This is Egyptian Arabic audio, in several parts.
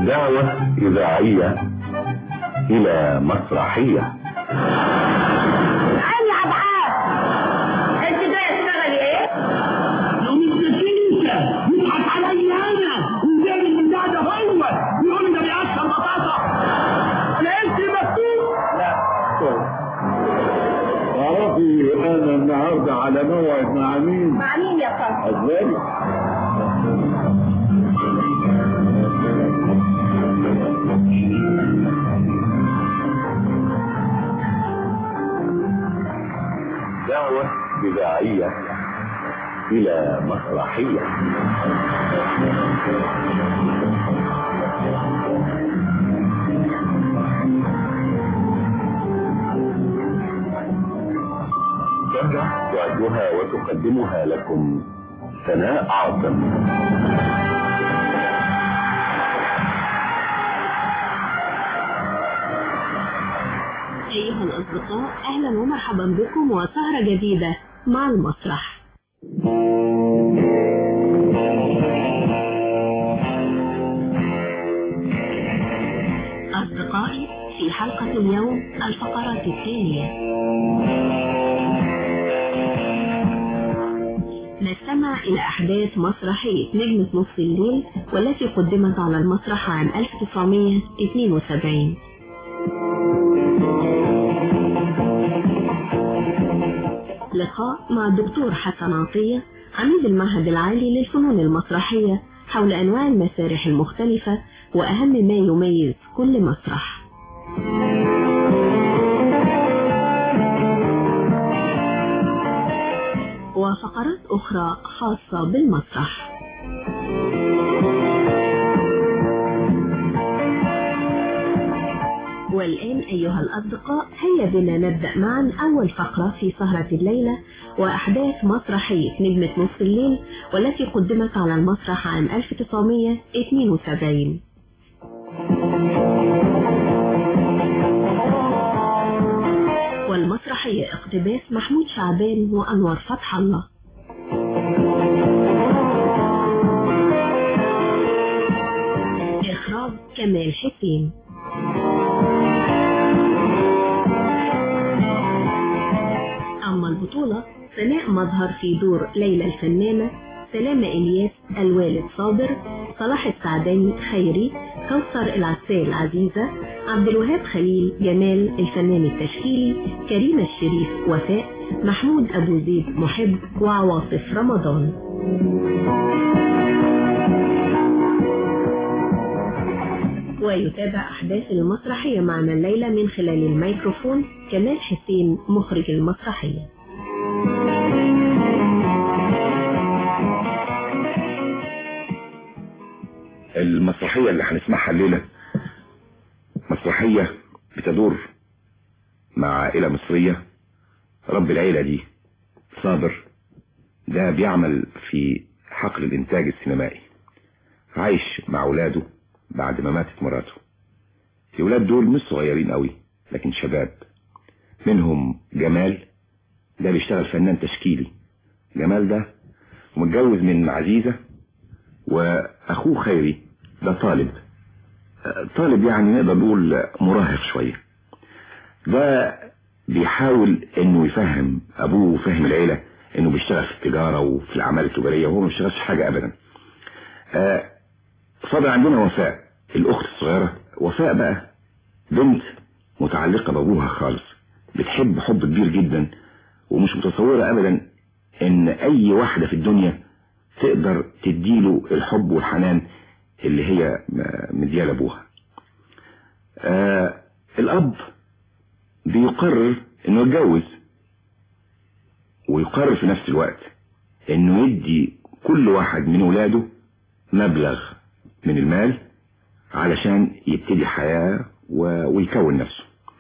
دعوة إذاعية إلى مسرحية تعالي يا عبعاد انت جاي تشتغلي ايه؟ يوم السكينة يضحك علي انا ويجيب من ده هو يقول لي ده بيقشر بطاطا انا انت مكتوب لا تعرفي انا النهارده على موعد مع مين؟ مع مين يا فندم؟ ازاي؟ دعوة إذاعية إلى مسرحية سهرة تعدها وتقدمها لكم سناء عاصم أيها الأصدقاء أهلا ومرحبا بكم وسهرة جديدة مع المسرح أصدقائي في حلقة اليوم الفقرات التالية نستمع إلى أحداث مسرحية نجمة نصف الليل والتي قدمت على المسرح عام 1972 لقاء مع الدكتور حسن عطية عميد المعهد العالي للفنون المسرحية حول أنواع المسارح المختلفة وأهم ما يميز كل مسرح وفقرات أخرى خاصة بالمسرح والآن أيها الأصدقاء هيا بنا نبدأ معا أول فقرة في سهرة الليلة وأحداث مسرحية نجمة نصف الليل والتي قدمت على المسرح عام 1972 والمسرحية اقتباس محمود شعبان وأنور فتح الله إخراج كمال حسين أما البطولة سناء مظهر في دور ليلى الفنانة سلامة إلياس الوالد صابر صلاح السعداني خيري كوثر العسال عزيزة عبد الوهاب خليل جمال الفنان التشكيلي كريمة الشريف وفاء محمود أبو زيد محب وعواطف رمضان ويتابع أحداث المسرحية معنا الليلة من خلال الميكروفون كمال حسين مخرج المسرحية المسرحية اللي هنسمعها الليلة مسرحية بتدور مع عائلة مصرية رب العيلة دي صابر ده بيعمل في حقل الإنتاج السينمائي عايش مع أولاده بعد ما ماتت مراته الأولاد دول مش صغيرين قوي لكن شباب منهم جمال ده بيشتغل فنان تشكيلي جمال ده متجوز من عزيزة وأخوه خيري ده طالب طالب يعني نقدر نقول مراهق شوية ده بيحاول انه يفهم ابوه وفهم العيلة انه بيشتغل في التجارة وفي الاعمال التجارية وهو ما بيشتغلش حاجة ابدا آه فاضل عندنا وفاء الاخت الصغيرة وفاء بقى بنت متعلقة بابوها خالص بتحب حب كبير جدا ومش متصورة ابدا ان اي واحدة في الدنيا تقدر تديله الحب والحنان اللي هي مديال ابوها آه الاب بيقرر انه يتجوز ويقرر في نفس الوقت انه يدي كل واحد من ولاده مبلغ من المال علشان يبتدي حياة ويكون نفسه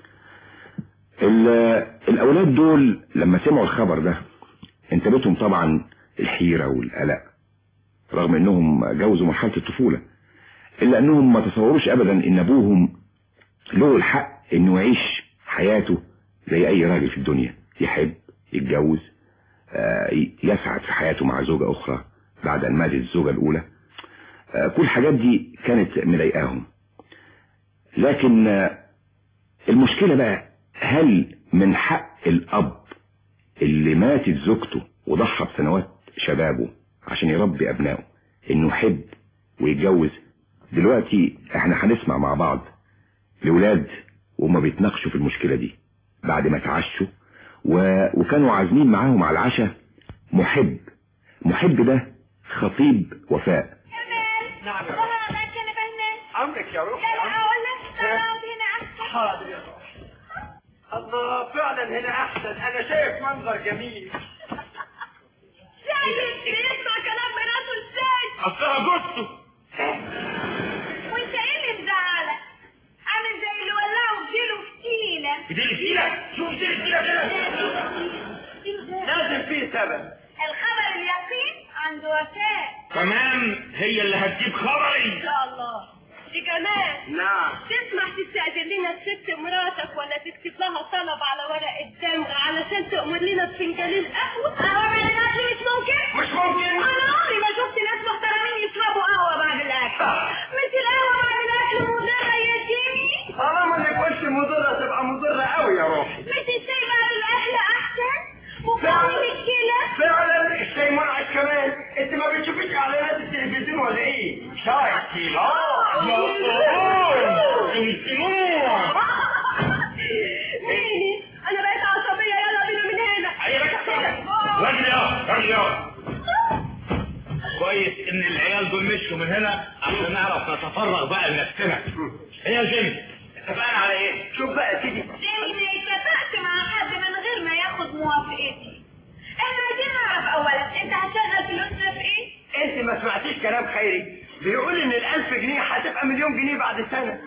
الاولاد دول لما سمعوا الخبر ده انتبهتهم طبعا الحيرة والقلق رغم انهم جوزوا مرحلة الطفولة الا انهم ما تصوروش ابدا ان ابوهم له الحق انه يعيش حياته زي اي راجل في الدنيا يحب يتجوز يسعد في حياته مع زوجة اخرى بعد ان ماتت الزوجة الاولى كل الحاجات دي كانت مضايقاهم لكن آه، المشكلة بقى هل من حق الأب اللي ماتت زوجته وضحى بسنوات شبابه عشان يربي أبنائه إنه يحب ويتجوز دلوقتي احنا هنسمع مع بعض الولاد وهما بيتناقشوا في المشكلة دي بعد ما تعشوا و... وكانوا عازمين معاهم على العشاء محب محب ده خطيب وفاء نعم كان بهنان عمرك يا روحي لا لا اقول لك تعال هنا احسن حاضر يا روحي الله فعلا هنا احسن انا شايف منظر جميل شايف بيسمع كلام مراته ازاي اصلها جثه وانت ايه اللي مزعلك عامل زي اللي ولعوا بجيله فتيله دي الفيلة شوف دي الفيلة كده لازم فيه سبب الخبر اليقين عند وفاء تمام هي اللي هتجيب خبري ان شاء الله دي كمان نعم تسمح تستأذن لنا الست مراتك ولا تكتب لها طلب على ورق الدمغ علشان تأمر لنا بفنجانين قهوة؟ قهوة بعد الأكل مش ممكن؟ مش ممكن أنا عمري ما شفت ناس محترمين يشربوا قهوة بعد الأكل مش القهوة بعد الأكل مضرة يا جيمي؟ طالما ما يكونش مضرة تبقى مضرة قوي يا روحي مش الشاي بعد الأكل أحسن؟ مقاوم الكلى؟ فعلا الشاي منعش كمان انت ما بتشوفيش اعلانات التلفزيون ولا ايه شاي اه يا انت ميني أنا بقيت عصبية يلا بينا من هنا راجل يا راجل يا كويس ان العيال دول مشوا من هنا عشان نعرف نتفرغ بقى لنفسنا ايه يا جيمي اتفقنا على ايه شوف بقى يا سيدي جيمي اتفقت مع حد من غير ما ياخد موافقتي احنا عايزين نعرف اولا انت هتشغل فلوسنا في ايه؟ انت ما سمعتيش كلام خيري بيقول ان الالف جنيه هتبقى مليون جنيه بعد سنة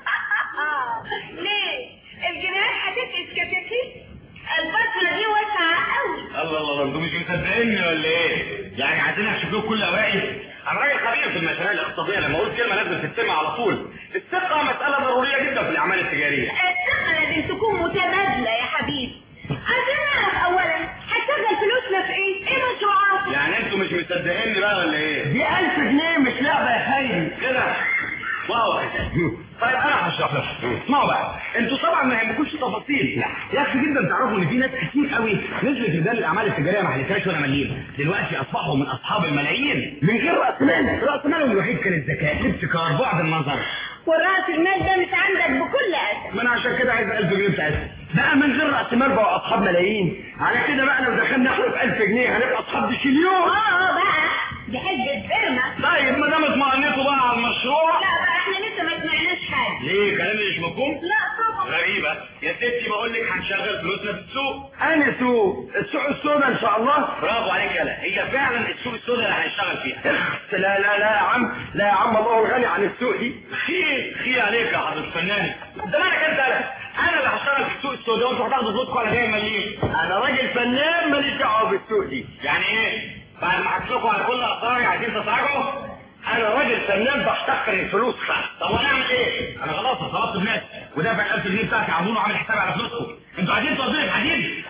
ليه؟ الجنيهات هتفقس كتاكيت؟ البصرة دي واسعة قوي الله الله انتوا مش مصدقيني ولا ايه؟ يعني عايزين اكشف لكم كل اوائل انا راجل خبير في المشاريع الاقتصاديه لما اقول كلمه لازم تتسمع على طول الثقه مساله ضروريه جدا في الاعمال التجاريه الثقة لازم تكون متبادلة يا حبيبي عايزين نعرف اولا هتشغل فلوسنا في ايه؟ ايه مشروعاتك؟ يعني انتوا مش مصدقيني بقى ولا ايه؟ دي ألف جنيه مش لعبة يا خيري كده واو طيب انا هشرح لكم اسمعوا بقى انتوا طبعا ما يهمكوش التفاصيل يكفي جدا تعرفوا ان في ناس كتير قوي نزلت ميزان الاعمال التجاريه ما حلتهاش ولا مليم دلوقتي اصبحوا من اصحاب الملايين من غير راس مال راس مالهم الوحيد كان الذكاء الابتكار بعد النظر والرأس المال ده مش عندك بكل أسف ما انا عشان كده عايز 1000 جنيه بتاعتي بقى من غير رأس مال بقوا أصحاب ملايين على كده بقى لو دخلنا احنا في 1000 جنيه هنبقى أصحاب بشليون اه اه بقى دي حجة فيرما طيب ما دام اطمئنتوا بقى على المشروع لا بقى احنا لسه ما سمعناش حاجة ليه كلامي مش مفهوم لا طبعا غريبة يا ستي بقول لك هنشغل فلوسنا في السوق أنا سوق السوق السوداء إن شاء الله برافو عليك يالا هي فعلا السوق السوداء اللي هنشتغل فيها لا لا لا يا عم لا يا عم الله الغني عن السوق دي خير خير عليك يا حضرة فناني ده مالك انت انا انا اللي هشتغل في السوق السوداء وانتوا هتاخدوا فلوسكم على جاي مليم أنا راجل فنان ماليش دعوة بالسوق دي يعني ايه بعد ما حكيت لكم على كل اسراري عايزين تسرعوا أنا راجل فنان بحتقر الفلوس خالص طب ونعمل ايه انا خلاص طلبت بناس ودافع ال 1000 جنيه بتاعتي عمون وعامل حساب على فلوسكم انتوا عايزين توزيع الحديد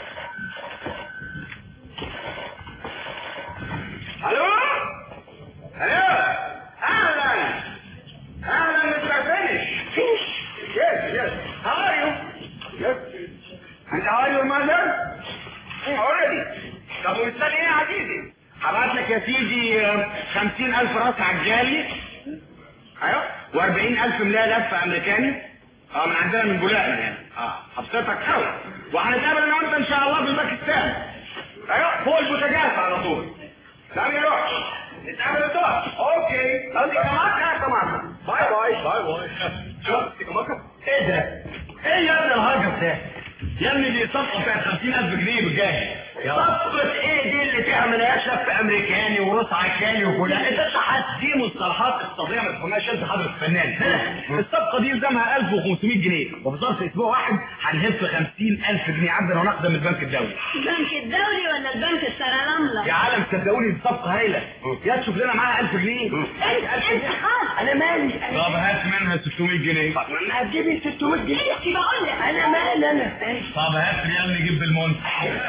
الو الو اهلا اهلا مستر فينيش يس يس هاو ار يو يس انت هاو ار يو ماذر اوريدي طب ومستني ايه يا عزيزي هبعت لك يا سيدي خمسين ألف راس عجالي ايوه و40 ألف ملاية لفة أمريكاني اه من عندنا من بولاقنا يعني اه هبسطك قوي وهنتقابل انا وانت ان شاء الله في الباكستان ايوه فوق البوتاجاز على طول لا ما يروحش نتقابل الظهر اوكي قصدي كمان اه كمان باي باي باي باي شوف كمان إيه ده؟ إيه يا ابن الهجس ده؟ يا ابني دي صفقه بتاعت 50000 جنيه بالجاي صفقة إيه دي اللي فيها ملايات لف أمريكاني وروس عكاني وفلان انت شحات دي مصطلحات اقتصاديه ما تفهمهاش انت حضرتك فنان الصفقه دي يلزمها 1500 جنيه وفي ظرف اسبوع واحد هنهف 50000 جنيه عبدا ونقدا من البنك الدولي البنك الدولي ولا البنك السرلملة؟ يا عالم صدقوني دي صفقه هايله يا تشوف لنا معاها 1000 جنيه انت انت خالص أنا مالي أنا طب هات منها 600 جنيه ما هتجيبي 600 جنيه انت بقول لك أنا مالي أنا طب هات ريال نجيب بالمنت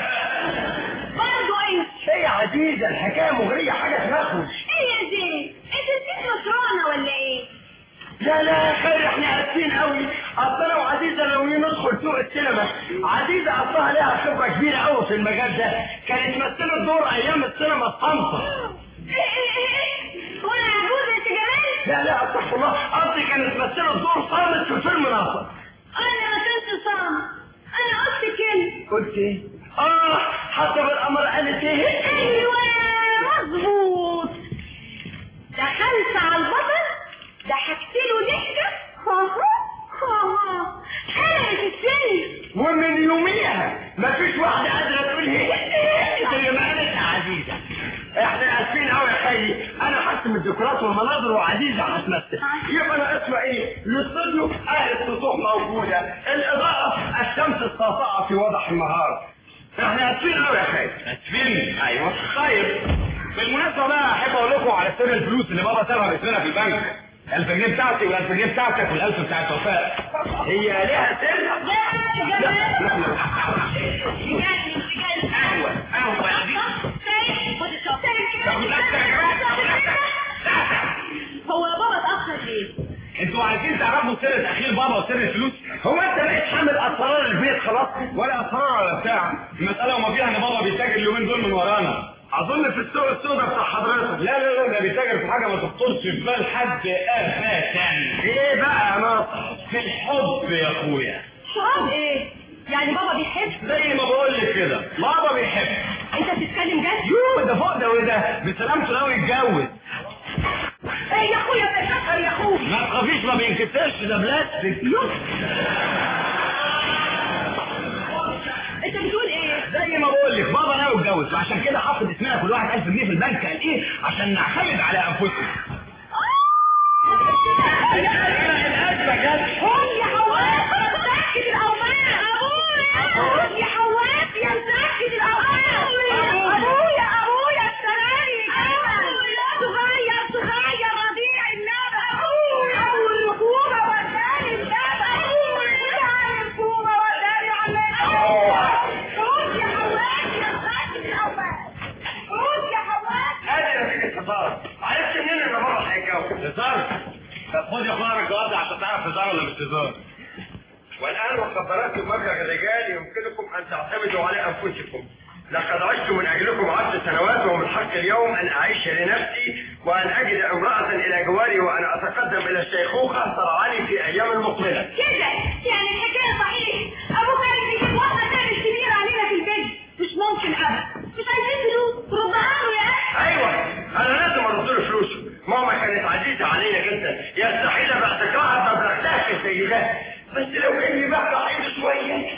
برضه انت إيه يا عزيزة الحكاية مغرية حاجة تنخش ايه يا زين؟ انت نسيت مصرانة ولا ايه؟ لا لا يا خير احنا اسفين قوي اصل انا وعزيزه ناويين ندخل سوق السينما عزيزه اصلها ليها خبره كبيره قوي في المجال ده كانت مثلت دور ايام السينما الصامته ايه ايه ايه وانا عجوزة يا جمال لا لا استغفر الله قصدي كانت مثلت دور صامت في فيلم ناصر انا ما كنت صام انا قلت كلمة قلت ايه؟ اه حتى بالامر قالت ايه؟ ايوه مظبوط دخلت على البطل ضحكت له ضحكة ها ها ها حرقت الفيلم ومن يوميها مفيش واحدة قادرة تقول هي زي ما قالت يا عزيزة احنا اسفين قوي يا خيي انا هرسم الديكورات والمناظر وعزيزة هتمثل يبقى انا اسمع ايه الاستوديو اهل السطوح موجودة الاضاءة الشمس الساطعة في وضح النهار احنا اسفين قوي يا خيي اسفين ايوه طيب بالمناسبة بقى احب اقول لكم على سر الفلوس اللي بابا سابها باسمنا في البنك 1000 جنيه بتاعتي وال1000 جنيه بتاعتك وال1000 بتاعت وفاء هي ليها سر؟ لا يا جمال بجد بجد قهوة قهوة يا عزيزة خد الشوكة هو بابا اتأخر ليه؟ انتوا عايزين تعرفوا سر تأخير بابا وسر الفلوس؟ هو انت بقيت حامل اسرار البيت خلاص؟ ولا اسرار ولا بتاع؟ المسألة وما فيها ان بابا بيتاجر اليومين دول من ورانا. اظن في السوق السوداء بتاع حضرتك. لا لا لا ده بيتاجر في حاجة ما تخطرش في بال حد ابدا. ايه بقى يا ناصر؟ في الحب يا اخويا. شراب ايه؟ يعني بابا بيحب؟ زي ما بقول لك كده، بابا بيحب. انت بتتكلم جد؟ يوه ده فوق ده وده بسلامته ناوي يتجوز. ايه يا اخويا بتتأخر يا اخويا ما تخافيش ما بينكسرش ده بلاستيك. انت بتقول ايه؟ زي ما بقول لك بابا ناوي يتجوز وعشان كده حاطط اسمنا كل واحد 1000 جنيه في البنك قال ايه عشان نعتمد على انفسنا قول يا حواس انا متأكد الاوراق ابويا قول يا حواس يا متأكد الاوراق ابويا ابويا السراير صغير صغير رضيع النبى ابويا ابو الركوبة وداني النبى ابويا الركوبة وداني على قول يا حواس يا متأكد الاوراق قول يا حواس ادي نتيجه هزار عرفت منين ان بابا هيتجوز هزار طب خد يا اخويا الجواب ده عشان تعرف هزار ولا مش هزار والان وخبراتكم مبلغ الرجال يمكنكم ان تعتمدوا على انفسكم لقد عشت من اجلكم عشر سنوات ومن حق اليوم ان اعيش لنفسي وان اجد امراه الى جواري وان اتقدم الى الشيخوخه ترعاني في ايام المقبله كده يعني الحكايه صحيح ابوك عايز يجيب واحده تعمل كبيره علينا في البيت مش ممكن ابدا مش عايزين فلوس ردها له يا اخي ايوه انا لازم ارد له فلوسه ماما كانت عزيزه علينا جدا يستحيل باعتقاعها مبلغ تافه زي ده بس لو اني بقى عايز شويه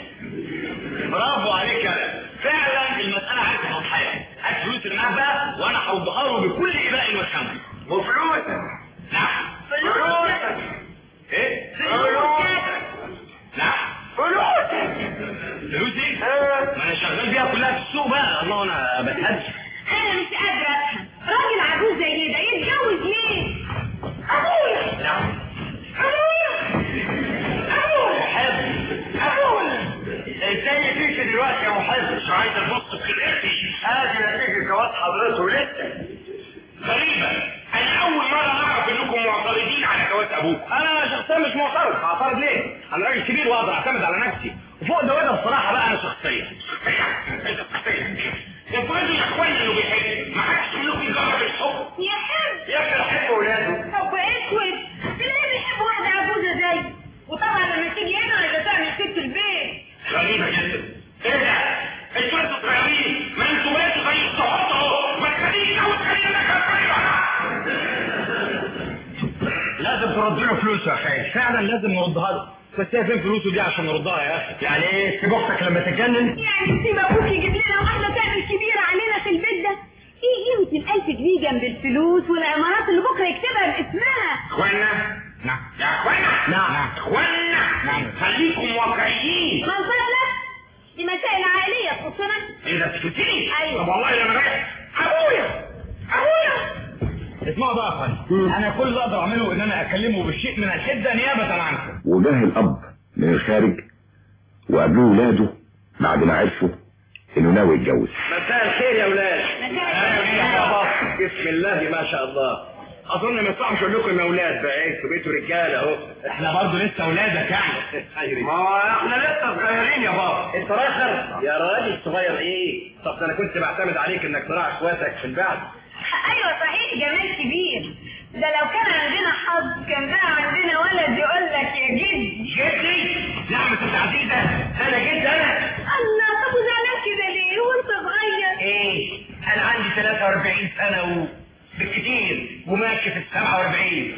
برافو عليك يا فعلا المساله عايزه تضحيه هات فلوس اللي معاك بقى وانا هردها له بكل اباء وسمع وفلوسك نعم فلوسك ايه فلوسك نعم فلوسك فلوسي ما انا شغال بيها كلها في السوق بقى الله انا بتهدش انا مش قادره افهم راجل عجوز زي ده يتجوز ليه ابويا نعم ابويا ابويا محب ابويا ازاي فيك دلوقتي يا محب مش عايز ابص في خلقتي ادي نتيجه جواز حضرته لسه غريبة انا اول مرة اعرف انكم معترضين على جواز ابوك انا شخصيا مش معترض هعترض ليه انا راجل كبير واقدر اعتمد على نفسي وفوق ده وده بصراحة بقى انا شخصيا انت شخصيا افرضوا يا اخوانا انه بيحب ما حدش منكم جرب الحب يحب يا اخي احب اولاده طب اسود تلاقيه بيحب واحده عجوزه زي وطبعا لما تيجي هنا عايزه تعمل ست البيت غريبة جدا ايه ده؟ انتوا انتوا صغيرين ما انتوا بقيتوا زي الصحابة اهو ما تخليش او تخلينا لازم ترد له فلوسه يا اخي فعلا لازم نردها له بس هي فين فلوسه دي عشان نردها يا اخي يعني ايه تسيب اختك لما تتجنن يعني تسيب ابوك يجيب لنا واحده تعمل كبيره علينا في البيت ده ايه قيمه الالف جنيه جنب الفلوس والعمارات اللي بكره يكتبها باسمها اخوانا نعم يا اخوانا نعم اخوانا نعم خليكم واقعيين من فضلك دي مسائل عائليه تخصنا ايه ده تفتكري؟ أيوة. طب والله لما رايح ابويا ابويا اسمعوا بقى يا اخواني انا كل اللي اقدر اعمله ان انا اكلمه بالشيء من الحده نيابه عنكم وجاه الأب من الخارج وقابلوه ولاده بعد ما عرفوا إنه ناوي يتجوز مساء الخير يا ولاد مساء الخير. يا بابا بسم الله ما شاء الله اظن ما يصحش اقول لكم يا اولاد بقى ايه انتوا بقيتوا رجاله اهو احنا برضه لسه اولادك يعني ما هو احنا لسه صغيرين يا بابا انت راخر يا راجل صغير ايه طب ده انا كنت بعتمد عليك انك تراعي اخواتك في البعد ايوه صحيح جمال كبير ده لو كان عندنا حظ كان بقى عندنا ولد يقول لك يا جدي جدي نعمة العزيزة انا جد انا الله طب وزعلان كده ليه وانت صغير ايه انا عندي 43 سنة و بالكتير وماشي في ال 47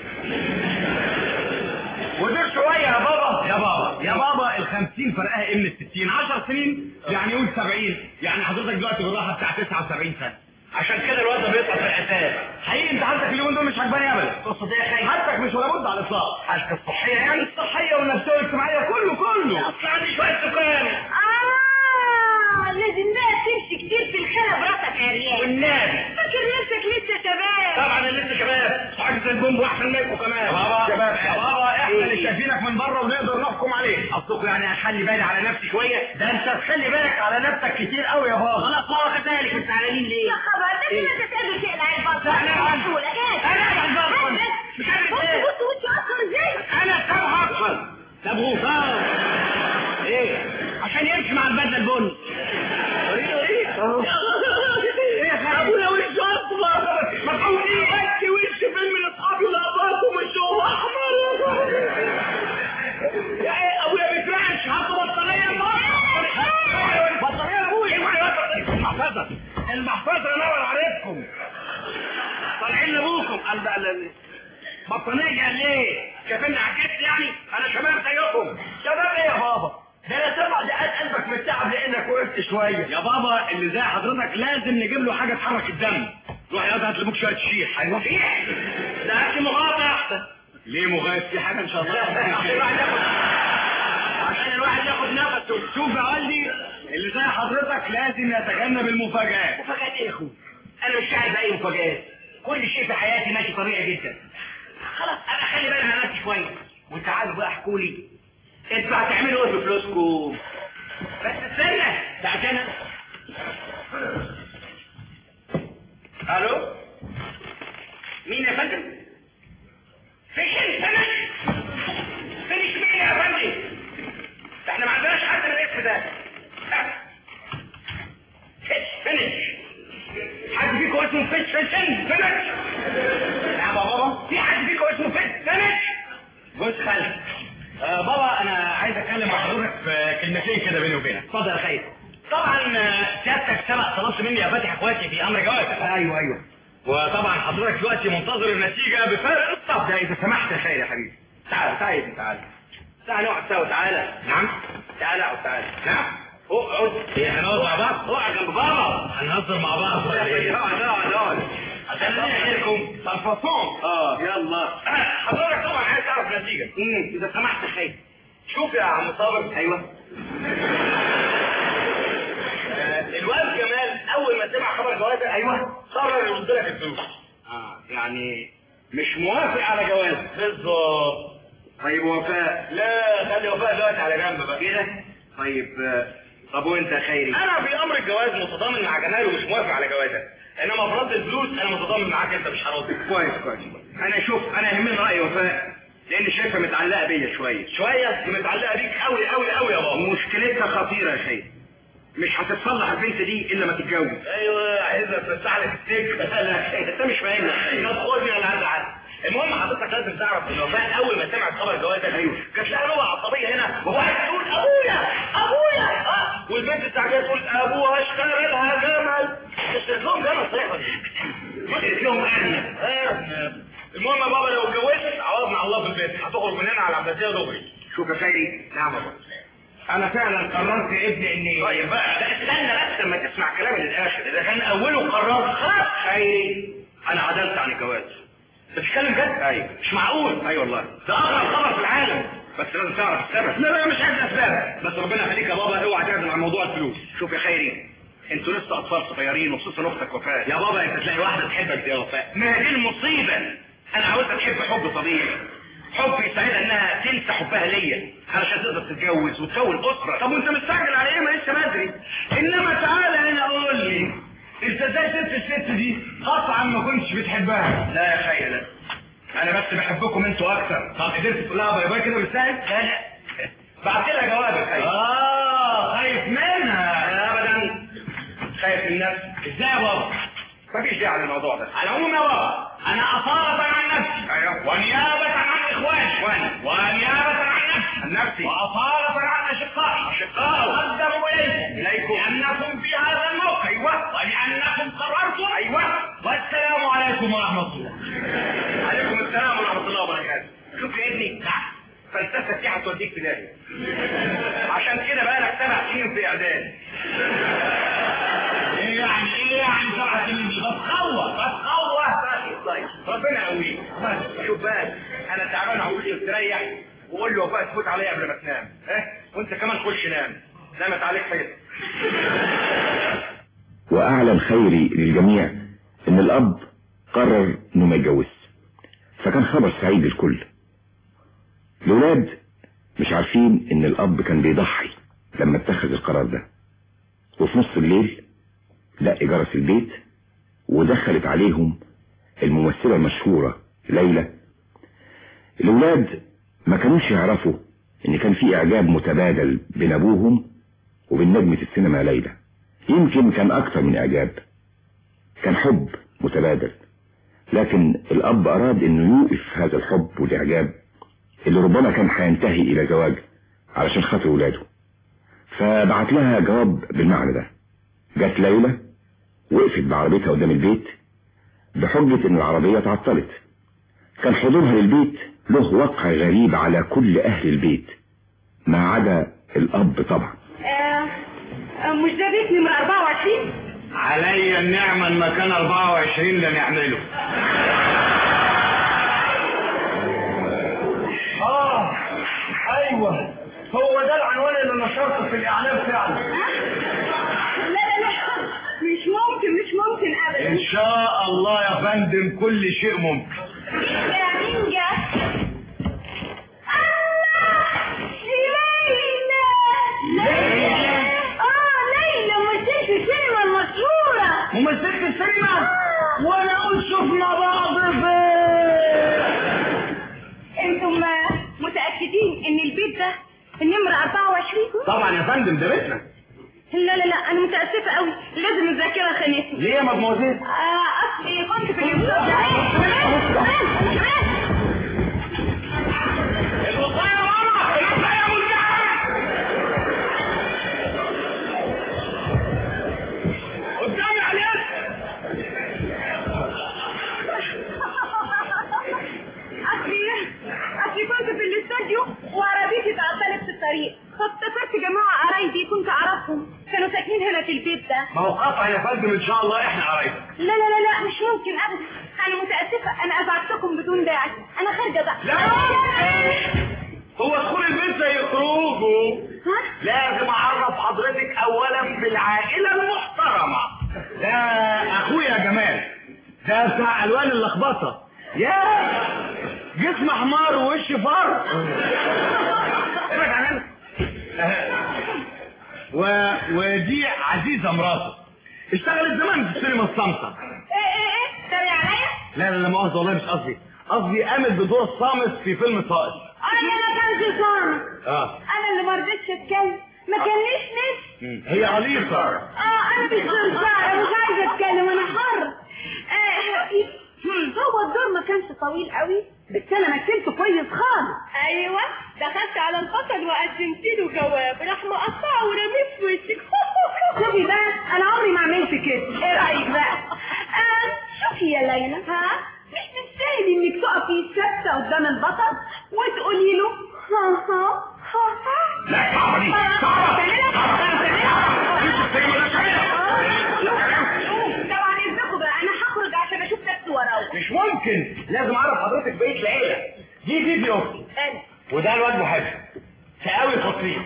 ودول شوية يا بابا يا بابا يا بابا ال 50 فرقها ايه من ال 60 10 سنين يعني قول 70 يعني حضرتك دلوقتي بالراحه بتاع 79 سنه عشان كده الواد ده بيطلع في الاساس حقيقي انت حالتك اليومين دول مش عجباني ابدا القصة دي يا خي حالتك مش ولا بد على الاطلاق حالتك الصحية يعني الصحيه والنفسيه والاجتماعيه كله كله اصل عندي شوية سكان اه لازم بقى تمشي كتير في الخلا براسك يا ريال والنبي فاكر نفسك لسه شباب طبعا انا لسه شباب حاجز البومب واحسن منكم كمان يا بابا شباب يا بابا احنا اللي إيه؟ شايفينك من بره ونقدر نحكم عليك اصلكم يعني هخلي بالي على نفسي شويه ده انت تخلي بالك على نفسك كتير قوي يا بابا خلاص ما واخد بالك انت زعلانين ليه يا خبر ده كده تتقابل تقلع البطل لا، لا، لا. أنا أقلع البطل. مش عارف بص إيه. بص وشه اصلا ازاي انا سامع اصلا طب غفار ايه عشان يمشي مع البدله البني وريني وريني ايه يا خالد ابويا وش اصفر ما تقولي انت وش فيلم من اصحابي ولقطاكم وشه احمر يا ايه ابويا بيترعش هات بطاريه بطاريه لابويا المحفظه المحفظه نور عليكم طالعين لابوكم قال بقى ال- بطانية ليه؟ شايفيني عجزت يعني؟ أنا شباب زيكم شباب إيه يا بابا؟ ده أنا سبع دقات قلبك من التعب لأنك وقفت شوية يا بابا اللي زي حضرتك لازم نجيب له حاجه تحرك الدم روح يا هات لابوك شويه شيح أيوة ده أكل مقاطع ليه مغايب في حاجه ان شاء الله عشان الواحد ياخد عشان الواحد ياخد نفسه شوف يا والدي اللي زي حضرتك لازم يتجنب المفاجآت مفاجآت إيه يا أخوي؟ أنا مش عايز أي مفاجآت كل شيء في حياتي ماشي طبيعي جدا خلاص أنا خلي بالي على نفسي شوية وتعالوا بقى احكوا لي انتوا هتعملوا ايه في فلوسكم؟ بس استنى ده عشان الو مين يا فندم؟ فيش السمك فيش مين يا فندم؟ ده احنا ما عندناش حد من الاسم ده فينش حد فيكم اسمه فيش فيشن فينش يا بابا في حد فيكم اسمه فيش فينش بص خالد آه بابا انا عايز اتكلم مع حضرتك في كلمتين كده بيني وبينك اتفضل يا خير طبعا آه، سيادتك سبق طلبت مني يا فاتح اخواتي في امر جوازك ايوه ايوه وطبعا حضرتك دلوقتي منتظر النتيجه بفارق الصبر ده اذا سمحت يا خير يا حبيبي تعال تعال يا ابني، تعال تعال نقعد سوا تعالى نعم تعال اقعد تعال نعم اقعد ايه هنقعد مع بعض اقعد جنب بابا هنهزر مع بعض ولا ايه اقعد اقعد اقعد عشان نحييكم الفصون اه يلا حضرتك طبعا عايز تعرف النتيجه امم اذا سمحت يا خير شوف يا عم صابر ايوه آه، الواد جمال اول ما سمع خبر جوازك ايوه قرر يرد لك الفلوس اه يعني مش موافق على جواز بالظبط طيب وفاء لا خلي وفاء دلوقتي على جنب بقى كده طيب آه، طب وانت يا خيري انا في امر الجواز متضامن مع جمال ومش موافق على جوازك انما في رد الفلوس انا متضامن معاك انت مش هرد كويس كويس انا شوف انا يهمني راي وفاء لان شايفها متعلقه بيا شويه شويه دي متعلقه بيك قوي قوي قوي يا بابا مشكلتها خطيره يا خير مش هتتصلح البنت دي الا ما تتجوز ايوه عايزها تفتح لك السجن لا انت مش فاهمني طب خدني انا هزعل المهم حضرتك لازم تعرف ان وفاء اول ما سمعت خبر جوازك أيوه. جات لها نوبه عصبيه هنا وواحد تقول ابويا ابويا اه والبنت التعبانه تقول ابوها اشترى لها جمل اشتريت لهم جمل صحيح ولا ايه؟ اشتريت لهم ارنب آه. المهم يا بابا لو اتجوزت عوضنا على الله في البيت هتخرج من هنا على عباسيه دغري شوف يا خيري نعم يا بابا انا فعلا قررت يا ابني اني طيب بقى لا استنى بس لما تسمع كلامي للاخر اذا كان اوله قررت خلاص خيري انا عدلت عن الجواز بتتكلم جد؟ ايوه مش معقول اي والله ده اغرب خبر في العالم بس لازم تعرف السبب لا لا مش عايز اسباب بس ربنا يخليك يا بابا اوعى تعزم عن موضوع الفلوس شوف يا خيري انتوا لسه اطفال صغيرين وخصوصا اختك وفاء يا بابا انت تلاقي واحده تحبك دي يا وفاء ما دي المصيبة انا عاوزها تحب حب طبيعي حب يساعدها انها تنسى حبها ليا علشان تقدر تتجوز وتكون اسرة طب وانت مستعجل على ايه ما لسه بدري انما تعالى هنا قول لي انت ازاي سبت الست دي قطعا ما كنتش بتحبها لا يا خير لا انا بس بحبكم انتوا اكتر طب قدرت تقول لها باي باي كده بالسهل بعت لها جواب يا خايف اه خايف منها ابدا خايف من نفسي ازاي يا بابا مفيش داعي للموضوع ده على العموم يا بابا انا اصالة عن نفسي ايوه ونيابة عن اخواني ونيابة عن نفسي عن نفسي واصالة عن اشقائي اشقائي اقدم اليكم اليكم لانكم في هذا الموقع ايوه ولانكم قررتم ايوه والسلام عليكم ورحمة الله عليكم السلام ورحمة الله وبركاته شوف يا ابني نعم فلسفة دي هتوديك في داهية عشان كده بقالك سبع سنين في اعداد ايه يعني ايه يعني سبع سنين دي بتخوف بتخوف طيب ربنا يقويك بس شوف بقى انا تعبان عاوزك تريح وقول له بقى تفوت عليا قبل ما تنام ها وانت كمان خش نام نامت عليك حيط واعلن خيري للجميع ان الاب قرر انه ما يتجوزش فكان خبر سعيد للكل الولاد مش عارفين ان الاب كان بيضحي لما اتخذ القرار ده وفي نص الليل لقى جرس البيت ودخلت عليهم الممثلة المشهورة ليلى الولاد ما كانوش يعرفوا ان كان في اعجاب متبادل بين ابوهم وبين نجمة السينما ليلى يمكن كان اكتر من اعجاب كان حب متبادل لكن الاب اراد انه يوقف هذا الحب والاعجاب اللي ربما كان هينتهي الى زواج علشان خاطر ولاده فبعت لها جواب بالمعنى ده جت ليلى وقفت بعربيتها قدام البيت بحجة ان العربية تعطلت كان حضورها للبيت له وقع غريب على كل اهل البيت ما عدا الاب طبعا مش ده بيت نمرة 24 عليا النعمة المكان 24 لنعمله اه ايوه هو ده العنوان اللي نشرته في الاعلام فعلا لا لا لا مش ممكن مش ممكن ابدا ان شاء الله يا فندم كل شيء ممكن مين مين جه الله ليلى ليلى اه ليلى ممثلة السينما المشهورة ممثلة السينما وانا اقول شفنا بعض فين انتم متأكدين ان البيت ده النمرة 24 طبعا يا فندم ده بيتنا لا لا لا انا متأسفة قوي لازم الذاكرة خانتني ليه يا مدموزيل آه اصلي كنت في اليوم الوصاية يا ماما الوصاية يا ملجحة قدامي عليك اصلي اصلي كنت في الاستوديو وعربيتي اتعطلت في الطريق فافتكرت جماعة قرايبي كنت اعرفهم كانوا ساكنين هنا في البيت ده ما هو قطع يا فندم ان شاء الله احنا قرايبك لا لا لا لا مش ممكن ابدا انا متاسفه انا ازعجتكم بدون داعي انا خارجه بقى لا هو دخول البيت زي خروجه ها لازم اعرف حضرتك اولا بالعائله المحترمه ده اخويا جمال ده بتاع الوان اللخبطه يا جسم حمار ووش فار ابعد عننا و... ودي عزيزه مراته اشتغلت زمان في السينما الصامته ايه ايه ايه تري عليا لا لا لا مؤاخذه والله مش قصدي قصدي قامت بدور الصامت في فيلم صائد انا ما كانش صامت اه انا اللي ما رضيتش اتكلم ما كانليش نفس هي عليقه اه انا مش صنفار مش عايزه اتكلم انا حر آه هو الدور ما كانش طويل قوي بس انا مثلته كويس خالص ايوه دخلت على البطل وقدمت له جواب راح مقطعه ورميه في وشك شوفي بقى انا عمري ما عملت كده ايه رايك بقى آه شوفي يا ليلى ها مش مستاهل انك تقفي ثابته قدام البطل وتقولي له ها ها ها ها لا صعبه دي صعبه طبعا اذنكم بقى انا هخرج عشان اشوف نفسي واروح مش ممكن لازم اعرف حضرتك بقيه العيله دي دي دي اختي انا وده الواد محب شقاوي خطير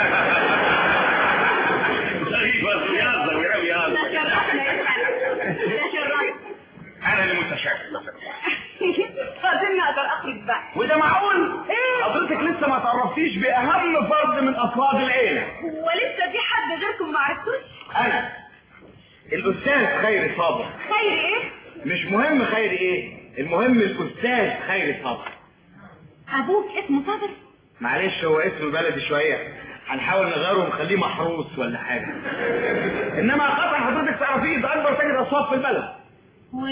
ده شرفنا يا فندم. ده شرفنا انا اللي متشكر فاضلني اقدر اخرج بقى وده معقول ايه حضرتك لسه ما تعرفتيش باهم فرد من افراد العيله هو لسه في حد غيركم ما عرفتوش انا الاستاذ خيري صابر خير ايه مش مهم خيري ايه المهم الاستاذ خيري صبري ابوك اسمه صابر معلش هو اسمه بلدي شويه هنحاول نغيره ونخليه محروس ولا حاجه انما خطر حضرتك تعرفيه ده اكبر تاجر اصوات في البلد و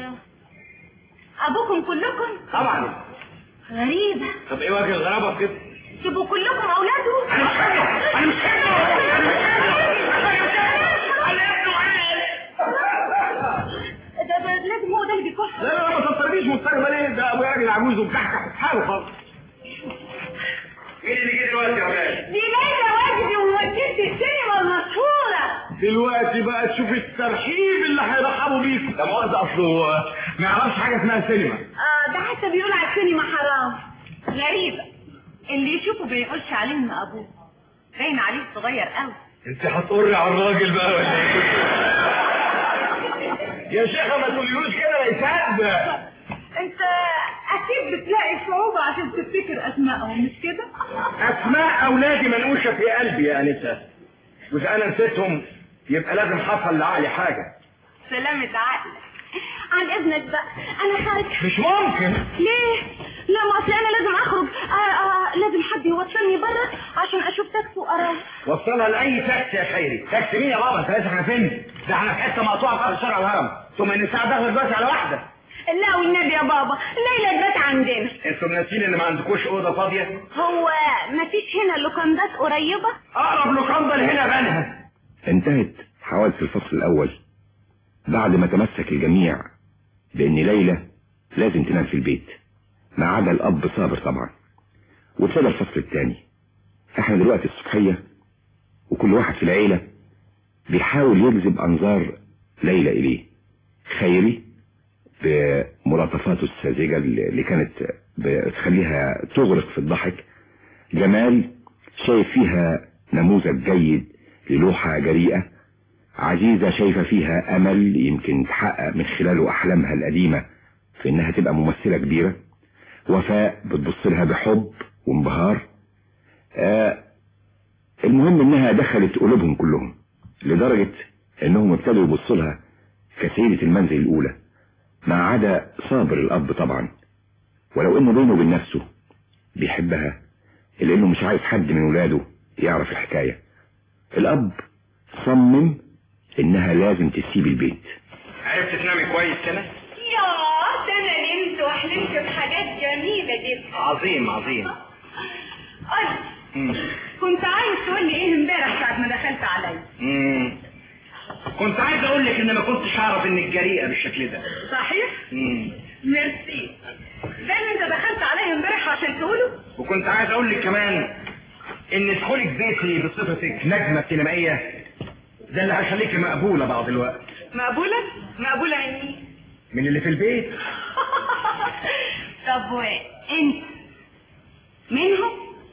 ابوكم كلكم طبعا غريبة طب ايه وجه الغرابه في كده تبقوا كلكم اولاده انا مش فاكره انا مش فاكره ده ده لازم هو ده اللي بيكح لا لا ما تضطربيش مضطربه ليه ده ابويا راجل عجوز ومكحكح في حاله خالص مين اللي جه دلوقتي يا ولاد؟ دي ليلى واجدي وممثلة السينما المشهورة دلوقتي بقى تشوف الترحيب اللي هيرحبوا بيكم ده مؤاخذة اصله ما يعرفش حاجه اسمها سينما اه ده حتى بيقول على السينما حرام غريبة اللي يشوفه بيقولش عليه ان ابوه باين عليه صغير قوي انت هتقري على الراجل بقى ولا ايه؟ يا شيخة ما تقوليلوش كده لا يصدق انت اكيد بتلاقي صعوبة عشان تفتكر اسمائهم مش كده اسماء اولادي منقوشه في قلبي يا انسه واذا انا نسيتهم يبقى لازم حصل لعقلي حاجه سلامة عقلك عن اذنك بقى انا خارج مش ممكن ليه؟ لا ما اصل انا لازم اخرج آه آه لازم حد يوصلني بره عشان اشوف تاكسي واروح وصلها لاي تاكسي يا خيري تاكسي مين يا بابا انت لسه احنا فين ده احنا في حته مقطوعه في آخر شارع الهرم ثم ان الساعه داخله دلوقتي على واحده لا والنبي يا بابا ليلى جت عندنا انتوا ناسين ان ما عندكوش اوضه فاضيه هو مفيش هنا لوكندات قريبة؟ اقرب لوكاندا هنا بنها انتهت حوادث الفصل الأول بعد ما تمسك الجميع بأن ليلى لازم تنام في البيت ما عدا الأب صابر طبعا وابتدى الفصل الثاني احنا دلوقتي الصبحية وكل واحد في العيلة بيحاول يجذب أنظار ليلى إليه خيري بملاطفاته الساذجة اللي كانت بتخليها تغرق في الضحك جمال شايف فيها نموذج جيد للوحة جريئة عزيزة شايفة فيها أمل يمكن تحقق من خلاله أحلامها القديمة في إنها تبقى ممثلة كبيرة وفاء بتبص لها بحب وانبهار آه المهم إنها دخلت قلوبهم كلهم لدرجة إنهم ابتدوا يبصوا لها كسيدة المنزل الأولى ما عدا صابر الأب طبعا ولو إنه بينه وبين نفسه بيحبها إلا إنه مش عايز حد من ولاده يعرف الحكاية الأب صمم إنها لازم تسيب البيت عرفت تنامي كويس كده يا ده انا نمت وحلمت بحاجات جميلة جدا عظيم عظيم قول كنت عايز تقول لي ايه امبارح ساعة ما دخلت عليا مم. كنت عايز اقول لك ان ما كنتش اعرف انك جريئه بالشكل ده صحيح؟ مم. ميرسي ده اللي انت دخلت عليا امبارح عشان تقوله؟ وكنت عايز اقول لك كمان ان دخولك بيتي بصفتك نجمه سينمائيه ده اللي هيخليكي مقبوله بعض الوقت مقبولة؟ مقبولة من مين؟ من اللي في البيت طب وانت منهم؟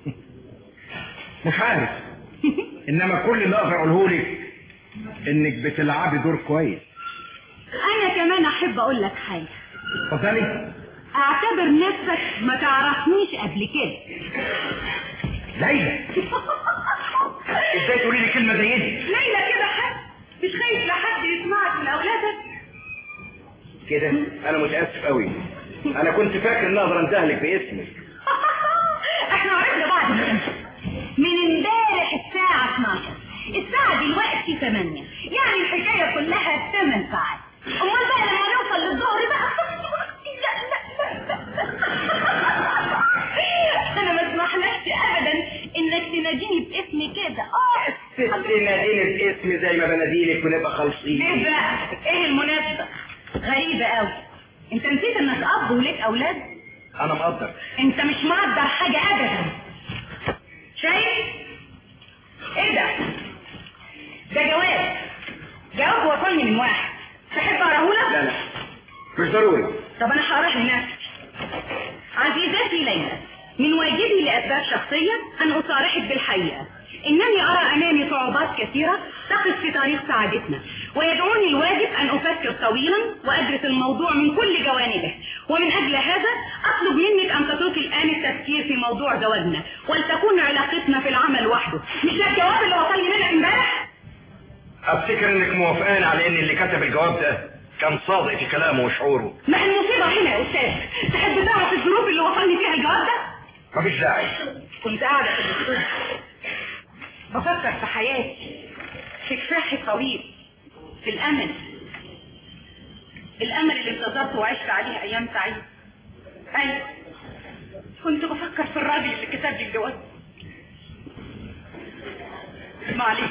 مش عارف انما كل اللي اقدر اقوله لك انك بتلعبي دور كويس انا كمان احب اقول لك حاجة اتفضلي اعتبر نفسك ما تعرفنيش قبل كده ليلى ازاي تقولي لي كلمه زي دي ليلى كده حد مش خايف لحد يسمعك من اولادك كده انا متاسف قوي انا كنت فاكر ان اقدر انتهلك باسمك احنا عرفنا بعض من امتى من امبارح الساعة 12 الساعة دلوقتي 8 يعني الحكاية كلها 8 ساعات امال بقى لما نوصل للظهر بقى لا لا لا لا انا ما اسمحلكش ابدا انك تناديني باسمي كده اه تناديني باسمي زي ما بناديلك ونبقى ليه خالصين بقى ايه المناسبة غريبة قوي انت نسيت انك اب وليك اولاد انا مقدر انت مش مقدر حاجة ابدا شايف ايه ده ده جواب جواب وصلني من واحد تحب اقراه لا لا مش ضروري طب انا هقراه لنفسي عزيزتي ليلى من واجبي لاسباب شخصيه ان اصارحك بالحقيقه انني ارى امامي صعوبات كثيره تقف في طريق سعادتنا ويدعوني الواجب ان افكر طويلا وادرس الموضوع من كل جوانبه ومن اجل هذا اطلب منك ان تتركي الان التفكير في موضوع زواجنا ولتكون علاقتنا في العمل وحده مش ده الجواب اللي وصلني منك امبارح افتكر انك موافقان على ان اللي كتب الجواب ده كان صادق في كلامه وشعوره ما المصيبة هنا يا أستاذ تحب تعرف الظروف اللي وصلني فيها الجواب ده مفيش داعي كنت قاعدة في الدكتور بفكر في حياتي في كفاحي الطويل في الأمل الأمل اللي انتظرته وعشت عليه أيام سعيدة أيوة كنت بفكر في الراجل اللي كتب لي الجواز معلش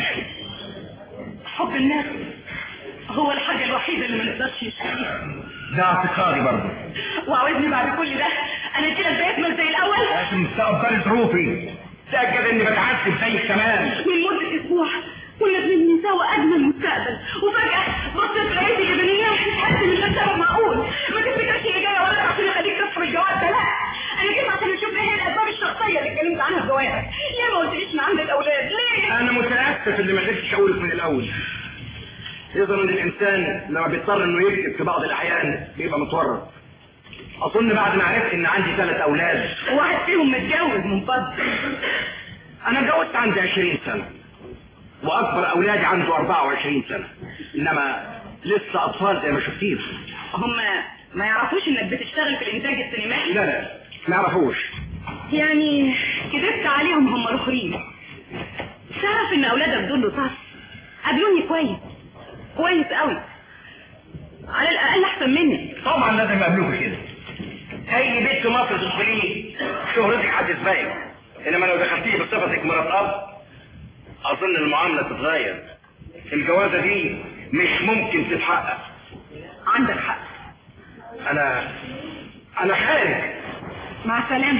حب الناس هو الحاجة الوحيدة اللي ما نقدرش نشتريها ده اعتقادي برضه وعاوزني بعد كل ده انا كده بقيت زي الاول لازم تستقبل ظروفي تأكد اني بتعذب زيك كمان من مدة اسبوع كنا بنبني سوا اجمل مستقبل وفجأة بصيت لقيت اللي بنياه حد من غير سبب معقول ما تفتكرش هي جاية ولا عشان اخليك تصحى الجواب ده لا انا جيت عشان اشوف ايه هي الاسباب الشخصية اللي اتكلمت عنها في جوابك ليه ما قلتليش ان عندك اولاد ليه؟ انا متأسف اللي ما قدرتش اقولك من الاول يظهر ان الانسان لما بيضطر انه يكتب في بعض الاحيان بيبقى متورط اظن بعد ما عرفت ان عندي ثلاث اولاد واحد فيهم متجوز من فضل انا اتجوزت عندي 20 سنة واكبر اولادي عنده 24 سنة انما لسه اطفال زي ما شفتيه هم ما يعرفوش انك بتشتغل في الانتاج السينمائي لا لا ما يعرفوش يعني كذبت عليهم هم الاخرين تعرف ان اولادك دول لطاف قابلوني كويس كويس قوي على الاقل احسن مني طبعا لازم يقابلوك كده اي بيت في مصر تدخليه شهرتك هتسبقك انما لو دخلتيه بصفتك مرات اب اظن المعامله تتغير الجوازه دي مش ممكن تتحقق عندك حق انا انا خارج مع السلامه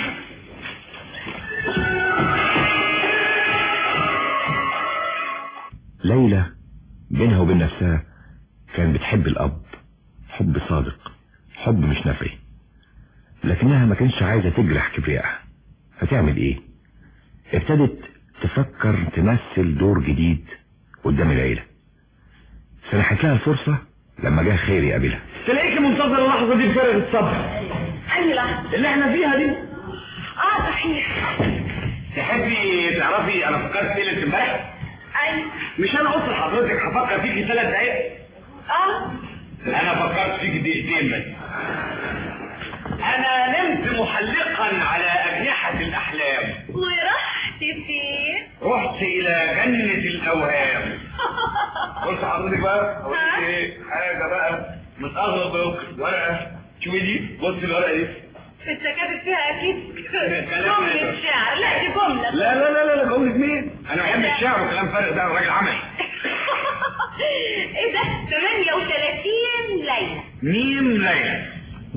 ليلى بينها وبين نفسها كانت بتحب الأب حب صادق حب مش نفعي لكنها ما كانش عايزة تجرح كبريائها هتعمل ايه ابتدت تفكر تمثل دور جديد قدام العيلة سنحت لها الفرصة لما جه خير يقابلها تلاقيك منتظر اللحظه دي بفارغ الصبر اي لحظه اللي احنا فيها دي اه صحيح تحبي تعرفي انا فكرت في ليله امبارح اي مش انا قلت لحضرتك هفكر فيكي ثلاث دقايق اه انا فكرت فيكي دقيقتين بس انا نمت محلقا على اجنحه الاحلام ورحت فين رحت الى جنه الاوهام قلت لحضرتك بقى قلت ايه حاجه بقى متأغرب ورقه شوفي دي بص الورقه دي انت كاتب فيها اكيد كلام جملة هذا. شعر لا دي جملة لا لا لا لا جمله مين انا بحب الشعر وكلام فارغ ده أنا راجل عملي ايه ده 38 ليلة ميم ليلى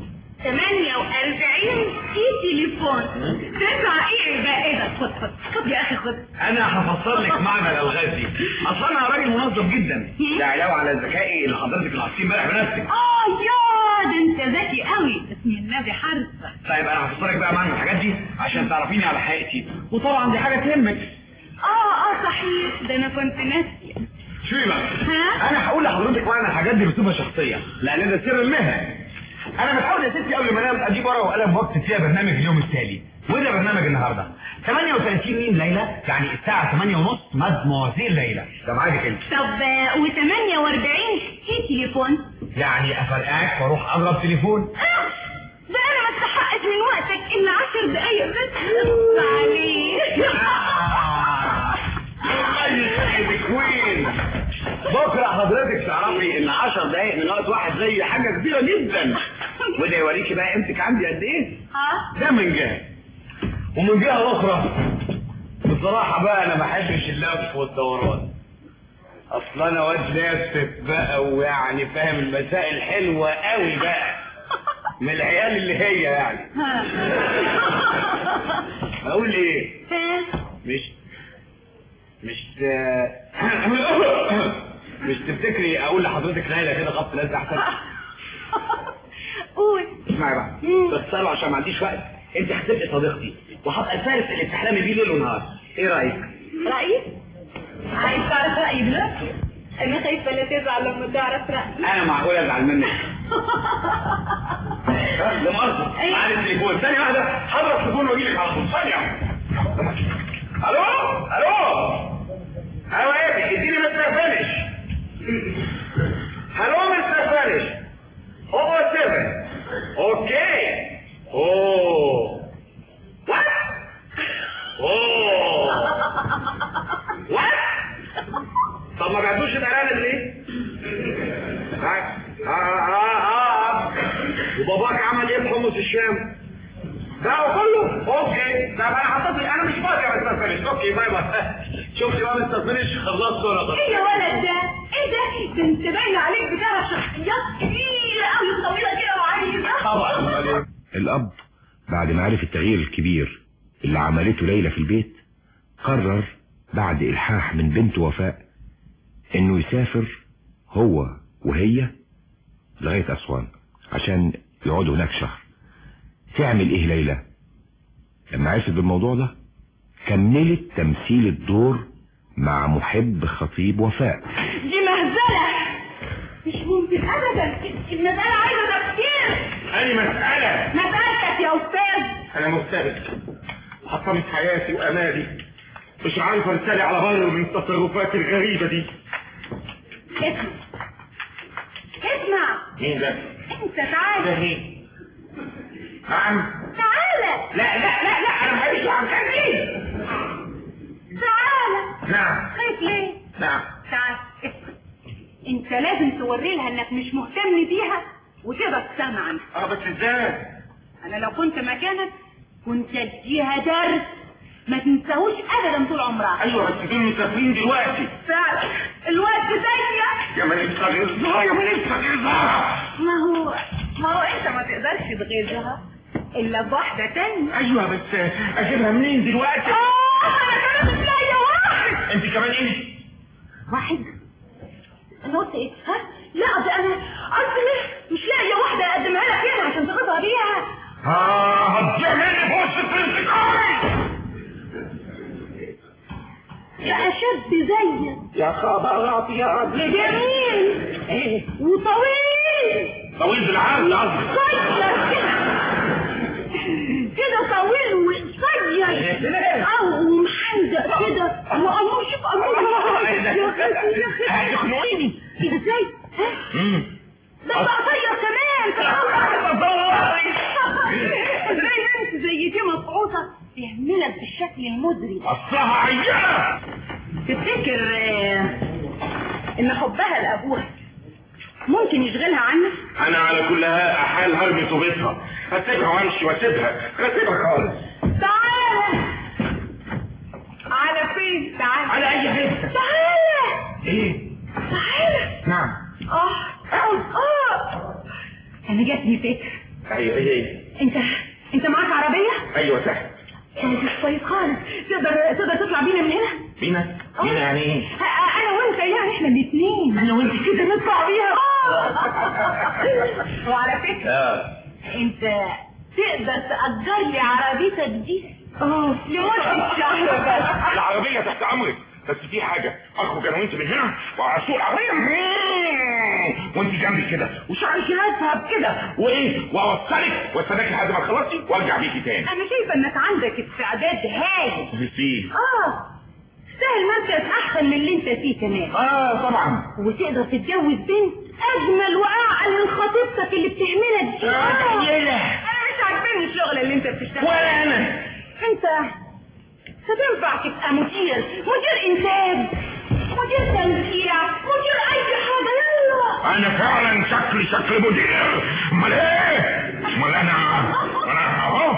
48 في تليفون تسعة ايه بقى ايه ده خد خد خد يا اخي خد انا هفسر لك معنى الالغاز دي اصل انا راجل منظم جدا ده علاوه على ذكائي اللي حضرتك لاحظتيه امبارح بنفسك اه يا ده انت ذكي قوي اسم النبي حارسة طيب انا هفسرك بقى معنى الحاجات دي عشان تعرفيني على حقيقتي وطبعا دي حاجه تهمك اه اه صحيح ده انا كنت ناسية شوفي بقى ها انا هقول لحضرتك معنى الحاجات دي بصفه شخصيه لان ده سر المهنه انا متعود يا ستي قبل ما انام اجيب ورقه وقلم واكتب فيها برنامج اليوم التالي وده برنامج النهارده 38 ميم ليله يعني الساعه 8 ونص مد موازين ليله ده معاك انت طب و 48 في تليفون يعني افرقعك واروح اضرب تليفون آه، ده انا ما استحقت من وقتك الا عشر دقايق بس غصب عليك كوين بكره حضرتك تعرفي ان 10 دقايق من وقت واحد زي حاجه كبيره جدا وده يوريكي بقى قيمتك عندي قد ايه ها ده من جهه ومن جهه اخرى بصراحه بقى انا ما بحبش اللف والدوران اصل انا واد لافف بقى ويعني فاهم المسائل حلوه قوي بقى من العيال اللي هي يعني اقول ايه ها مش مش مش تفتكري اقول لحضرتك ليلى كده خبط لازق احسن قول اسمعي بقى باختصار عشان ما عنديش وقت انت هتبقي صديقتي وهبقى الفارس اللي بتحلمي بيه ليل ونهار ايه رايك رأيي عايز تعرف رأيي دلوقتي انا خايفة لا تزعل لما تعرف رأيي انا معقول ازعل منك ها، لا مؤاخذة أيوة. معايا التليفون ثانية واحدة هضرب التليفون واجي لك على طول ثانية الو الو ايوه ايه اديني مستر فينش الو مستر فينش 7 اوكي اوه وات اوه وات طب ما بعتوش الارانب ليه؟ ها اه اه اه وباباك عمل ايه في حمص الشام؟ ده كله اوكي طب انا هتصل انا مش فاضي يا مستر فينيش اوكي باي باي شفت بقى مستر فينيش خلصت ولا خلصت ايه يا ولد ده ايه ده ده انت باين عليك بتعرف شخصيات كبيره قوي وطويله كده وعريضه طبعا الأب بعد ما عرف التغيير الكبير اللي عملته ليلى في البيت قرر بعد إلحاح من بنته وفاء إنه يسافر هو وهي لغاية أسوان عشان يقعدوا هناك شهر تعمل إيه ليلى لما عرفت بالموضوع ده كملت تمثيل الدور مع محب خطيب وفاء دي مهزله مش ممكن ابدا المساله عايزه تفكير أي مسألة مسالتك يا استاذ أنا مبتهج حطمت حياتي وأمالي مش عارف أرسلي على بر من التصرفات الغريبة دي اسمع اسمع مين ده؟ انت ده تعال مين؟ نعم تعالى لا لا لا لا أنا ما بحبش عم مين؟ تعالى نعم خايف ليه نعم تعال اسمع انت لازم توري لها انك مش مهتم بيها وتقدر تستغنى عنها اه بس ازاي؟ انا لو كنت مكانك كنت اديها درس ما تنساهوش ابدا طول عمرها ايوه بس دول مسافرين دلوقتي فعلا الوقت ضيق يا من يستغيظها يا من يستغيظها ما هو ما هو انت ما تقدرش تغيظها الا بواحده تانية ايوه بس اجيبها منين دلوقتي؟ اه انا كمان مش لاقيه واحد انت كمان ايه؟ واحد انا قلت ايه ها لا ده انا قصدي مش لاقيه واحده اقدمها لك هنا عشان ترضى بيها اه هتضيع مني في وش الانتقام بقى شاب زيك يا خبر ابيض جميل ايه وطويل طويل بالعرض قصدي قصير كده كده طويل وقصير اه ومحندق كده وامور شوف امور يا خالتي يا خالتي هتخنقيني ازاي ها ده بقى قصير كمان ازاي بنت زي دي مبعوثه تعملك بالشكل المزري ده اصلها عيانه تفتكر آه، ان حبها لابوها ممكن يشغلها عنك انا على كل حال هرمي طوبتها هسيبها وامشي واسيبها هسيبها خالص تعالى على فين تعالى على اي حته تعالى ايه تعالى نعم اه اه انا جاتني فكره ايوه ايه ايه انت انت معاك عربيه ايوه تحت طيب كويس خالص تقدر تقدر تطلع بينا من هنا بينا بينا يعني ايه ه- انا وانت يعني احنا الاثنين انا وانت كده نطلع بيها وعلى فكره اه انت تقدر تأجر لي عربيتك دي اه لمدة شهر بس العربية تحت امرك بس في حاجة اخرج انا وانت من هنا واسوق العربية وانت جنبي كده وشعرك يذهب كده وايه واوصلك واستناك لحد ما تخلصي وارجع بيكي تاني انا شايفه انك عندك استعداد هايل فيه اه سهل مركز احسن من اللي انت فيه كمان اه طبعا وتقدر تتجوز بنت اجمل واعقل من خطيبتك اللي بتهملك دي آه، يلا. انا مش عاجبني الشغل اللي انت بتشتغله ولا انا انت هتنفع تبقى مدير مدير انتاج مدير تنسيق مدير اي حاجه يلا انا فعلا شكلي شكل مدير امال ايه امال انا انا اهو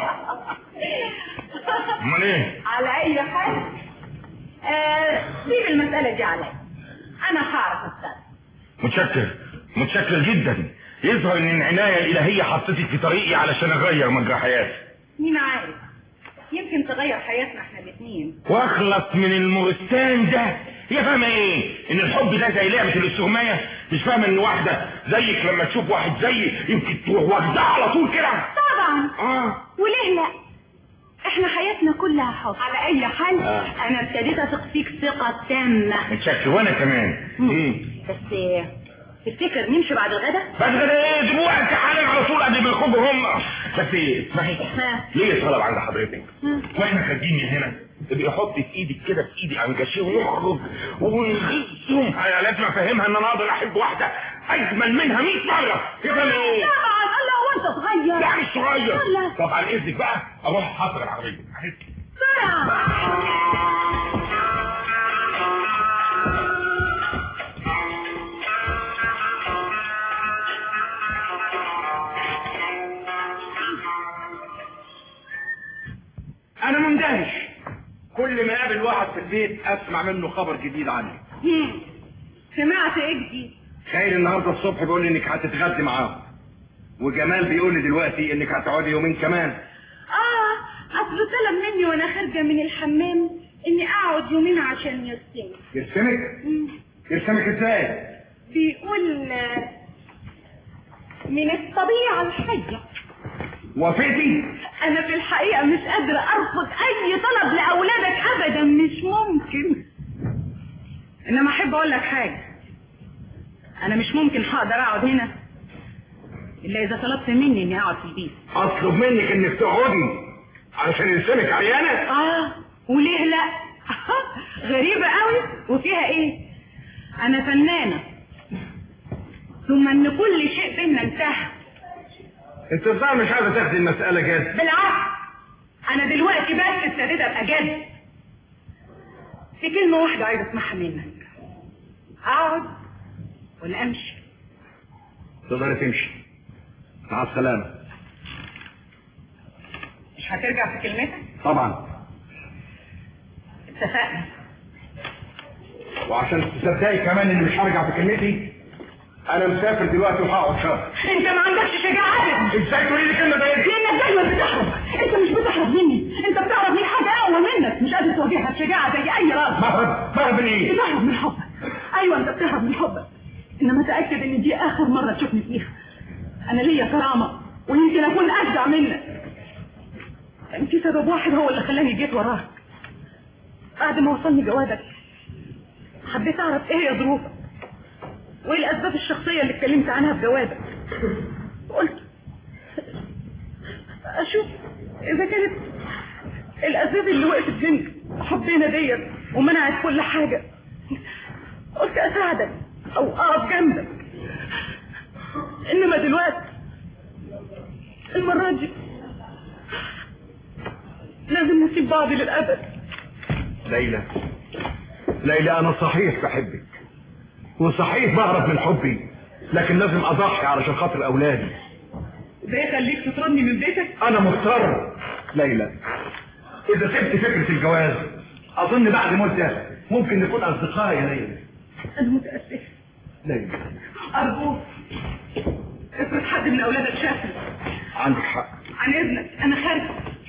امال ايه على اي حال آه، سيب المساله دي عليا انا هعرف اتصرف متشكر متشكر جدا يظهر ان العناية الالهية حطتك في طريقي علشان اغير مجرى حياتي مين عارف يمكن تغير حياتنا احنا الاثنين واخلص من المورستان ده هي فاهمة ايه ان الحب ده زي لعبة الاستغماية مش فاهمة ان واحدة زيك لما تشوف واحد زيي يمكن تروح واخدها على طول كده طبعا اه وليه لا احنا حياتنا كلها حب على اي حال آه. انا ابتديت اثق فيك ثقه تامه متشكر وانا كمان مم. بس آه، تفتكر نمشي بعد الغدا بس كده ايه دلوقتي حالا على طول قبل ما يخرجوا هم بس ايه اسمعي ها. ليه طلب عند حضرتك مم. واحنا خارجين من هنا تبقي حطي في ايدك كده في ايدي انجاشيه ونخرج ونغزهم انا لازم افهمها ان انا اقدر احب واحده اجمل منها 100 مره كده ايه طبعا وانت صغير لا مش صغير يلا طب على اذنك بقى اروح احضر العربيه بسرعة انا مندهش كل ما اقابل واحد في البيت اسمع منه خبر جديد عني هم. سمعت ايه جديد خير النهارده الصبح بيقول لي انك هتتغدي معاهم وجمال بيقول لي دلوقتي انك هتقعدي يومين كمان اه اصله طلب مني وانا خارجه من الحمام اني اقعد يومين عشان يرسمني يرسمك مم. يرسمك ازاي بيقول آه، من الطبيعه الحيه وافقتي انا في الحقيقه مش قادره ارفض اي طلب لاولادك ابدا مش ممكن انما احب اقول لك حاجه انا مش ممكن هقدر اقعد هنا الا اذا طلبت مني اني اقعد في البيت اطلب منك انك تقعدي علشان يرسمك عريانه اه وليه لا غريبه قوي وفيها ايه انا فنانه ثم ان كل شيء بينا انتهى انت ازاي مش عايزه تاخدي المساله جد بالعكس انا دلوقتي بس ابتديت ابقى جد في كلمه واحده عايزه اسمعها منك اقعد ولا امشي تقدري تمشي مع السلامه مش هترجع في كلمتك طبعا اتفقنا وعشان تصدقي كمان اني مش هرجع في كلمتي انا مسافر دلوقتي وهقعد شهر انت ما عندكش شجاعه ابدا ازاي تقولي لي كلمه زي دي لانك دايما بتهرب انت مش بتهرب مني انت بتهرب من حاجه اقوى منك مش قادر تواجهها بشجاعه زي اي راجل مهرب مهرب من ايه بتهرب من حبك ايوه انت بتهرب من حبك انما تاكد ان دي اخر مره تشوفني فيها انا ليا كرامه ويمكن اكون اشجع منك كان في سبب واحد هو اللي خلاني جيت وراك بعد ما وصلني جوابك حبيت اعرف ايه هي ظروفك وايه الاسباب الشخصيه اللي اتكلمت عنها في جوابك قلت اشوف اذا كانت الاسباب اللي وقفت بين حبنا ديت ومنعت كل حاجه قلت اساعدك او اقف جنبك انما دلوقتي المره دي لازم نسيب بعض للابد ليلى ليلى انا صحيح بحبك وصحيح بهرب من حبي لكن لازم اضحي علشان خاطر اولادي ده يخليك تطردني من بيتك انا مضطر ليلى اذا سبت فكرة الجواز اظن بعد مدة ممكن نكون اصدقاء يا ليلى انا متاسفه ليلى ارجوك افرض حد من اولادك شافني عندك حق عن اذنك انا خارجه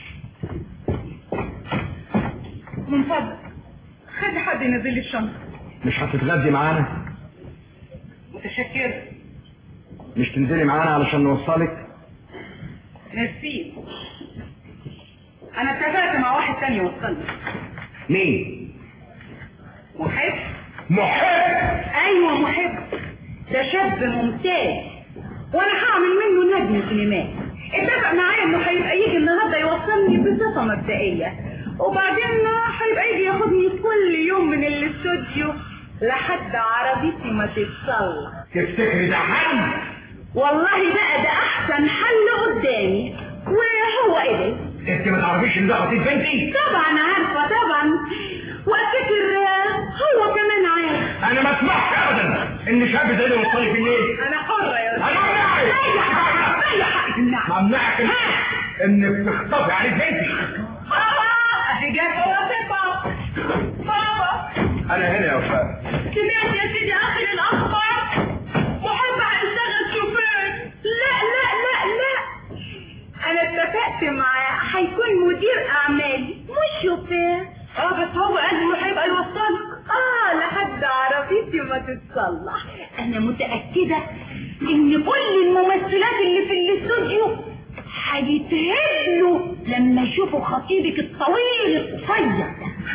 من فضلك خلي حد ينزل لي الشنطه مش هتتغدي معانا متشكره مش تنزلي معانا علشان نوصلك ميرسي انا اتفقت مع واحد تاني يوصلني مين محب محب ايوه محب ده شاب ممتاز وانا هعمل منه نجم سينمائي اتفق معايا انه هيبقى يجي النهارده يوصلني بصفه مبدئيه وبعدين هيبقى يجي ياخدني كل يوم من الاستوديو لحد عربيتي ما تتصلح تفتكري ده حل والله بقى ده احسن حل قدامي وهو قبل انت ما تعرفيش ان ده خطيب بنتي طبعا عارفه طبعا وافتكر آه، هو كمان عارف انا ما اسمحش ابدا ان شاب زي ده يوصلي بالليل انا حره يا انا امنعك اي حق اي حق تمنعني امنعك انك تخطفي عليك بنتي بابا اهي جت وظيفه بابا انا هنا يا وفاء سمعت يا سيدي اخر الاخبار محب هيشتغل شوفير لا لا لا لا انا اتفقت معاه هيكون مدير اعمالي مش شوفير اه بس هو قال انه هيبقى يوصلك اه لحد عربيتي ما تتصلح انا متاكده ان كل الممثلات اللي في الاستوديو هيتهبلوا لما يشوفوا خطيبك الطويل القصير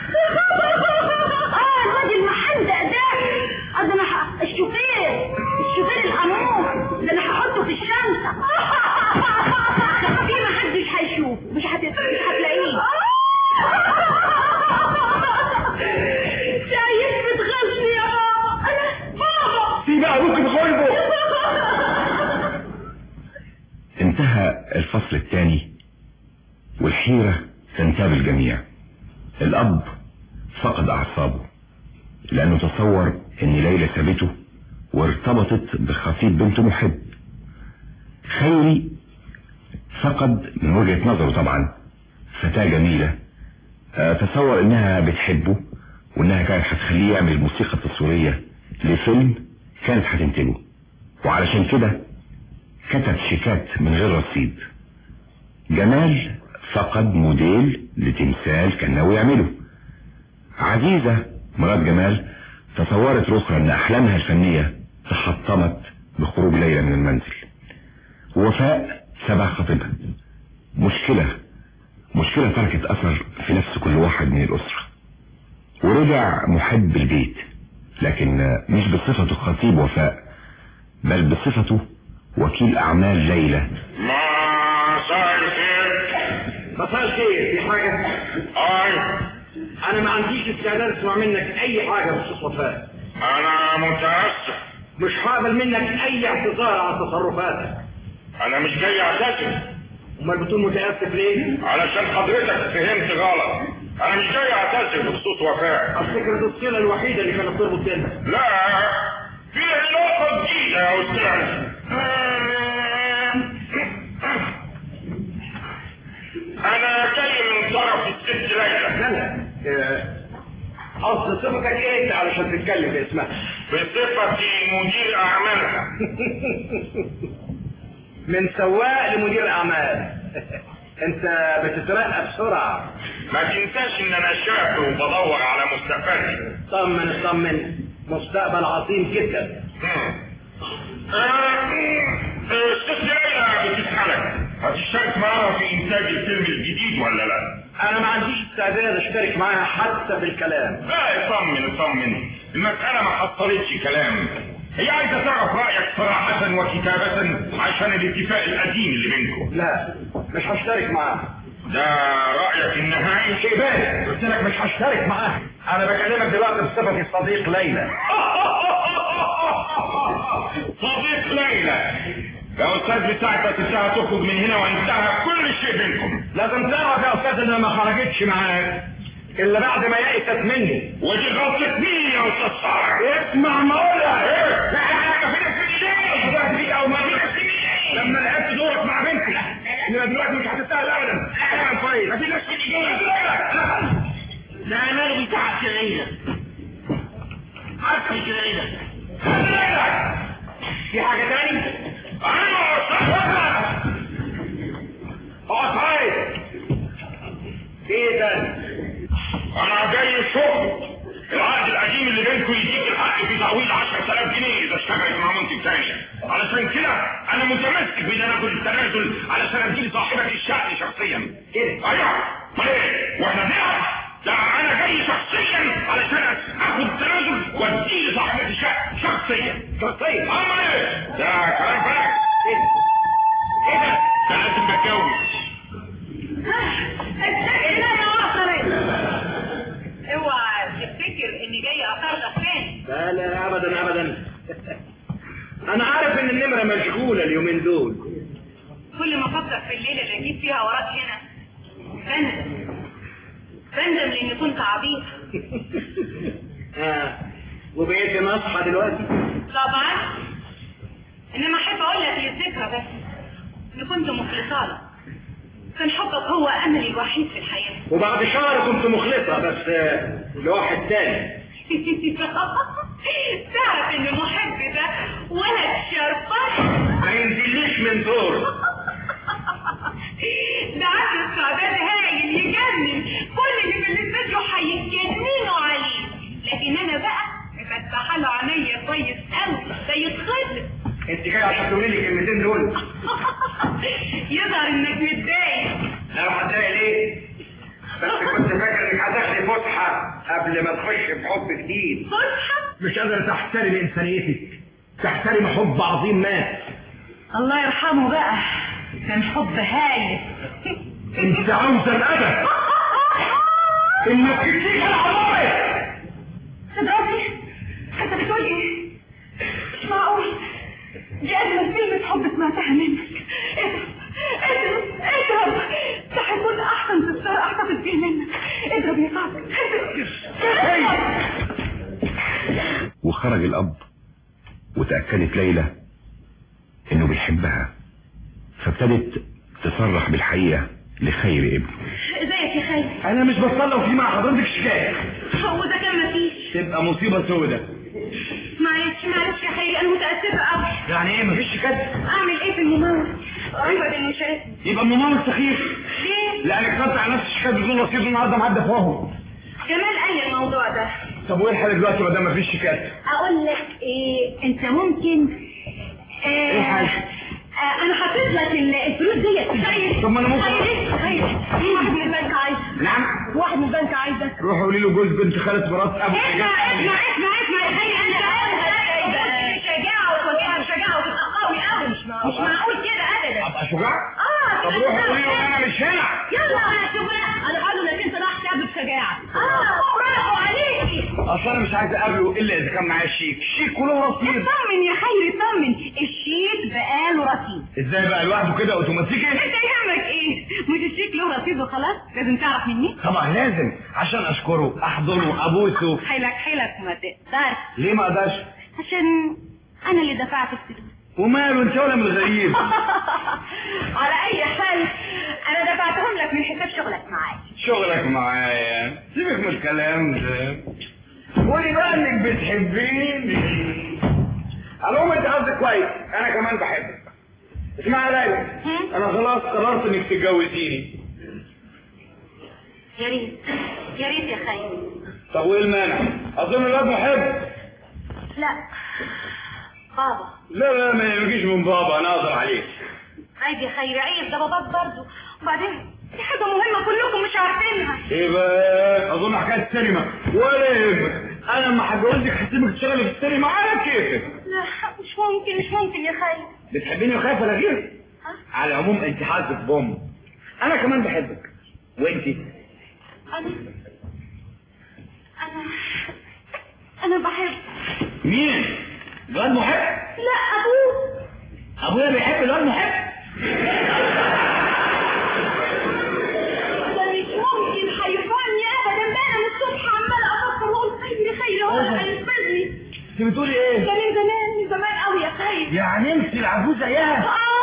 اه الواد المحندق ده اه ده انا ح- الشوفير الشوفير الامور ده انا هحطه في الشنطه خفيه محدش هيشوفه مش هت- مش هتلاقيه شايف بتغشني يا بابا انا بابا في بقى ابوك بغلبه انتهى الفصل الثاني والحيرة تنتاب الجميع الأب فقد أعصابه لأنه تصور إن ليلى سابته وارتبطت بخطيب بنت محب خيري فقد من وجهة نظره طبعا فتاة جميلة آه، تصور إنها بتحبه وإنها كانت هتخليه يعمل الموسيقى التصويرية لفيلم كانت هتنتجه وعلشان كده كتب شيكات من غير رصيد جمال فقد موديل لتمثال كان ناوي يعمله عزيزة مرات جمال تصورت رخرة ان احلامها الفنية تحطمت بخروج ليلى من المنزل وفاء سبع خطيبها مشكلة مشكلة تركت اثر في نفس كل واحد من الاسرة ورجع محب البيت لكن مش بصفته خطيب وفاء بل بصفته وكيل اعمال ليلى مساء الخير مساء الخير في حاجة اي انا ما عنديش استعداد اسمع منك اي حاجة بخصوص وفاء انا متاسف مش هقبل منك اي اعتذار عن تصرفاتك انا مش جاي اعتذر امال بتقول متاسف ليه علشان حضرتك فهمت غلط انا مش جاي اعتذر بخصوص وفاء افتكر دي الصله الوحيده اللي كانت تربط بيننا لا في علاقة جديدة يا أستاذ أنا جاي من طرف الست ليلى لا آه، اصل صفتك ايه انت علشان تتكلم باسمها بصفتي مدير أعمالها من سواق لمدير اعمال انت بتترقى بسرعه ما تنساش إن أنا شاب وبدور على مستقبلي طمن اطمن مستقبل عظيم جدا آه، الست ليلى بتسألك هتشترك معاها في إنتاج الفيلم الجديد ولا لا؟ انا ما عنديش استعداد اشترك معاها حتى بالكلام لا اطمن اطمن المسألة ما حصلتش كلام هي عايزة تعرف رأيك صراحة وكتابة عشان الاتفاق القديم اللي بينكم لا مش هشترك معاها ده رأيك النهائي شيبان قلت لك مش هشترك معاها انا بكلمك دلوقتي بصفتي صديق ليلى صديق ليلى يا أستاذ بتاعتك انتهى تخرج من هنا وانتهى كل شيء بينكم لازم تعرف يا استاذ انها ما خرجتش معاك الا بعد ما يئست مني ودي غلطة مين يا أستاذ صالح؟ اسمع ما اقولها ايه؟ لا حاجة في نفسي ليه؟ بدأت بيك اول في مرة نفسي ليه؟ لما لعبت دورك مع بنتي انما دلوقتي مش هتستاهل ابدا كلام كويس ما في نفسي ليه؟ ده انا بتاعك يا ليلى عارفه يا ليلى في حاجة تاني؟ أنا أستاذ اقعد عايز ايه ده؟ انا جاي الشغل العقد القديم اللي بينكم يديك الحق في تعويض 10000 جنيه اذا اشتغلت مع منتج تاني علشان كده انا متمسك بان انا اخد التنازل علشان ادي لصاحبك الشأن شخصيا كده ايوه امال ايه واحنا بنلعب لا انا جاي شخصيا علشان اخد التنازل وادي لصاحبك الشأن شخصيا شخصيا امال ايه ده كلام فارغ ايه ده؟ ده لازم بتجوز السكر ده يا وصلت اوعى تفتكر اني جاي اطردك تاني لا لا ابدا ابدا انا عارف ان النمرة مشغولة اليومين دول كل ما افكر في الليله اللي اجيب فيها وراك هنا بندم بندم لاني كنت عبيط آه. وبقيت نصحى دلوقتي طبعا انما احب اقول لك للذكرى بس اني كنت مخلصه لك كان حبك هو املي الوحيد في الحياه وبعد شهر كنت مخلصة بس آه، لواحد تاني تعرف ان المحب ده ولد شربان ما ينزليش من دور ده عنده استعداد هايل يجنن كل اللي في الاستوديو هيتجننوا عليه لكن انا بقى مفتحه له عينيا كويس قوي ده يتخطف انت جاي عشان تقولي لي الكلمتين دول يظهر انك متضايق لا هتضايق ليه بس كنت فاكر انك هتاخدي فسحة قبل ما تخش في حب جديد فسحه مش قادر تحترم انسانيتك تحترم حب عظيم مات الله يرحمه بقى كان حب هايل انت عاوزة الادب انك تديك العرايس صدقني انت بتقول ايه مش معقول دي اجمل كلمة حب سمعتها منك ايه ده اضرب اضرب ده هيكون احسن في الصار احتفظ بيه منك اضرب يا صاحبي اضرب وخرج الأب وتأكدت ليلى إنه بيحبها فابتدت تصرح بالحقيقة لخير ابنه ازيك يا خالد انا مش بطلع وفي مع حضرتك شكاية هو ده كان مفيش تبقى مصيبة سودة معلش معلش يا خيري انا متاسفه قوي يعني ايه مفيش شكاية اعمل ايه في الممول رفض انه يشارك يبقى الممول سخيف ليه لانك كتبت على نفس الشكاية بدون رصيد النهارده معدى فوقهم جمال قال لي الموضوع ده طب وايه الحل دلوقتي ما دام مفيش شكاية اقول لك ايه انت ممكن آه إيه حاجة؟ آه انا حاطط لك ال- الفلوس ديت خير طب ما أنا ممكن- خير خير واحد من البنك عايز نعم واحد من البنك عايزك روح قولي له جوز بنت خالة مرات ابو اسمع اسمع اسمع اسمع يا خير انت قلت شجاعه وتوجيهها شجاعه وتبقى قوي قوي مش معقول مش معقول كده ابدا ابقى شجاع اه طب روح قولي له انا مش هنا يلا انا شجاع انا قالوا انك انت راح تعمل بشجاعه اه برافو عليكي اصل انا مش عايز اقابله الا اذا كان معاه شيك شيك وله رصيد اطمن يا خير اطمن الشيك بقاله رصيد ازاي بقى لوحده كده اوتوماتيكي انت يهمك ايه مش الشيك له رصيد وخلاص لازم تعرف مني طبعا لازم عشان اشكره احضنه ابوسه حيلك حيلك ما تقدرش ليه ما اقدرش عشان انا اللي دفعت الفلوس وماله انت ولا من الغريب على اي حال انا دفعتهم لك من حساب شغلك معايا شغلك معايا سيبك من الكلام ده قولي بقى انك بتحبيني العموم انت قصدك كويس انا كمان بحبك اسمعي يا ليلى هم؟ انا خلاص قررت انك تتجوزيني يا ريت يا ريت يا خير طب وايه المانع اظن الواد محب لا بابا لا لا ما يجيش من بابا انا اقدر عليك عيب يا خير عيب ده باباك برضه وبعدين دي حاجه مهمه كلكم مش عارفينها ايه بقى اظن حكايه السينما ولا يهمك انا لما هتجوزك هسيبك تشتغلي في السينما على كيفك لا مش ممكن مش ممكن يا خير بتحبيني وخايفه لا غير على العموم انت حاسه بوم انا كمان بحبك وانت انا انا انا بحب مين الواد محب لا ابوه ابويا بيحب الواد محب ده مش ممكن هيفهمني ابدا بقى انا من الصبح عماله افكر واقول خير خير هو اللي هينقذني انت بتقولي ايه ده من زمان من زمان قوي يا خير يعني انت العجوزه ياها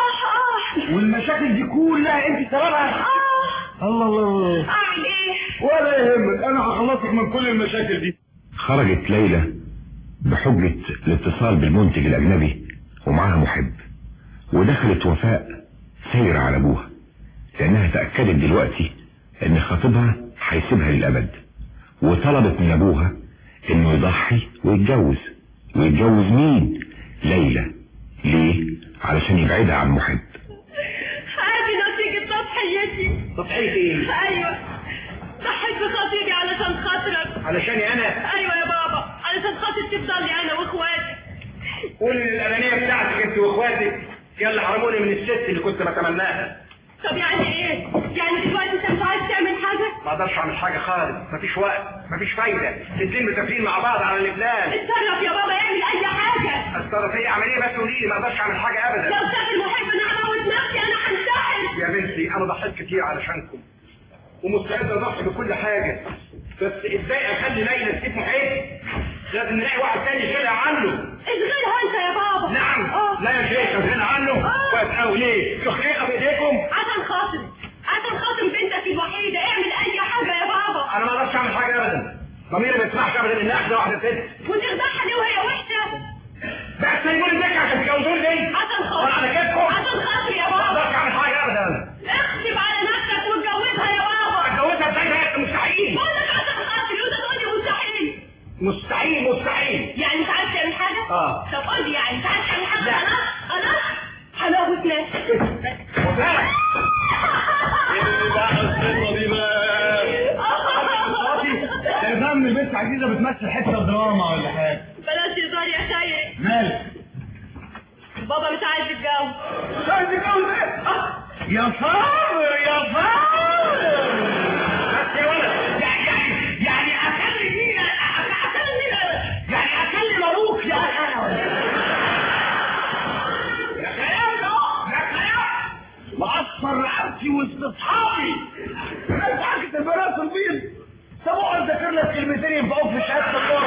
اه اه والمشاكل دي كلها انت سببها اه الله الله اعمل ايه ولا يهمك انا هخلصك من كل المشاكل دي خرجت ليلى بحجة الاتصال بالمنتج الأجنبي ومعها محب ودخلت وفاء سير على أبوها لأنها تأكدت دلوقتي إن خطيبها هيسيبها للأبد وطلبت من أبوها إنه يضحي ويتجوز ويتجوز مين؟ ليلى ليه؟ علشان يبعدها عن محب عادي نتيجة تضحيتي تضحية ايه ايوه ضحيت بخطيبي علشان خاطرك علشاني انا ايوه يا بابا علشان خاطر تفضل لي انا واخواتي قول الانانيه بتاعتك انت واخواتك يلا حرموني من الست اللي كنت بتمناها طب يعني ايه؟ يعني دلوقتي انت مش عايز تعمل حاجة؟ ما اقدرش اعمل حاجه خالص مفيش وقت مفيش فايده الاثنين متفقين مع بعض على البلان اتصرف يا بابا اعمل اي حاجة اتصرف ايه اعمل ايه بس قولي لي ما اقدرش اعمل حاجه ابدا لو شاف المحب انا هموت نفسي انا هنتحر يا بنتي انا ضحيت كتير علشانكم ومستعد اضحي بكل حاجه بس ازاي اخلي ليلى تسيب محيط لازم نلاقي واحد تاني يشيلها عنه اشغلها انت يا بابا نعم اه لا يا شيخ اشيلها عنه آه. كويس قوي ليه تخليقها بايديكم عشان خاطر عشان خاطر بنتك الوحيدة اعمل اي حاجة يا بابا انا ما اقدرش اعمل حاجه ابدا ضميري ما يسمحش ابدا ان اخد واحده ست وتخدعها ليه وهي وحشة بس يقول النكهه عشان تتجوزوني ليه عشان وانا على خاطر كيفكم عشان خاطر يا ما بابا اقدرش اعمل حاجه ابدا اخشب على نفسك واتجوزها يا بابا اتجوزها ازاي ده مستحيل بقول لك عشان خاطر وانت تقولي مستحيل مستحيل مستحيل يعني مش عايز تعمل حاجة؟ اه. طب قول لي يعني مش عايز تعمل حاجة لا. خلاص خلاص هناخد نفسي وفاء ايه بقى القصه دي بقى ده من البنت عزيزه بتمثل حته دراما ولا حاجه بلاش هزار يا شيخ مالك بابا مش عايز يتجوز مش عايز تتجوز ايه يا صابر يا صابر بس يا ولد يعني يعني يعني اكلم مين اكلم مين يعني اكلم ابوك يا انا يا كلام يا كلام مقصر كده طب اقعد ذاكر لك كلمتين ينفعوك في شهاده الكوره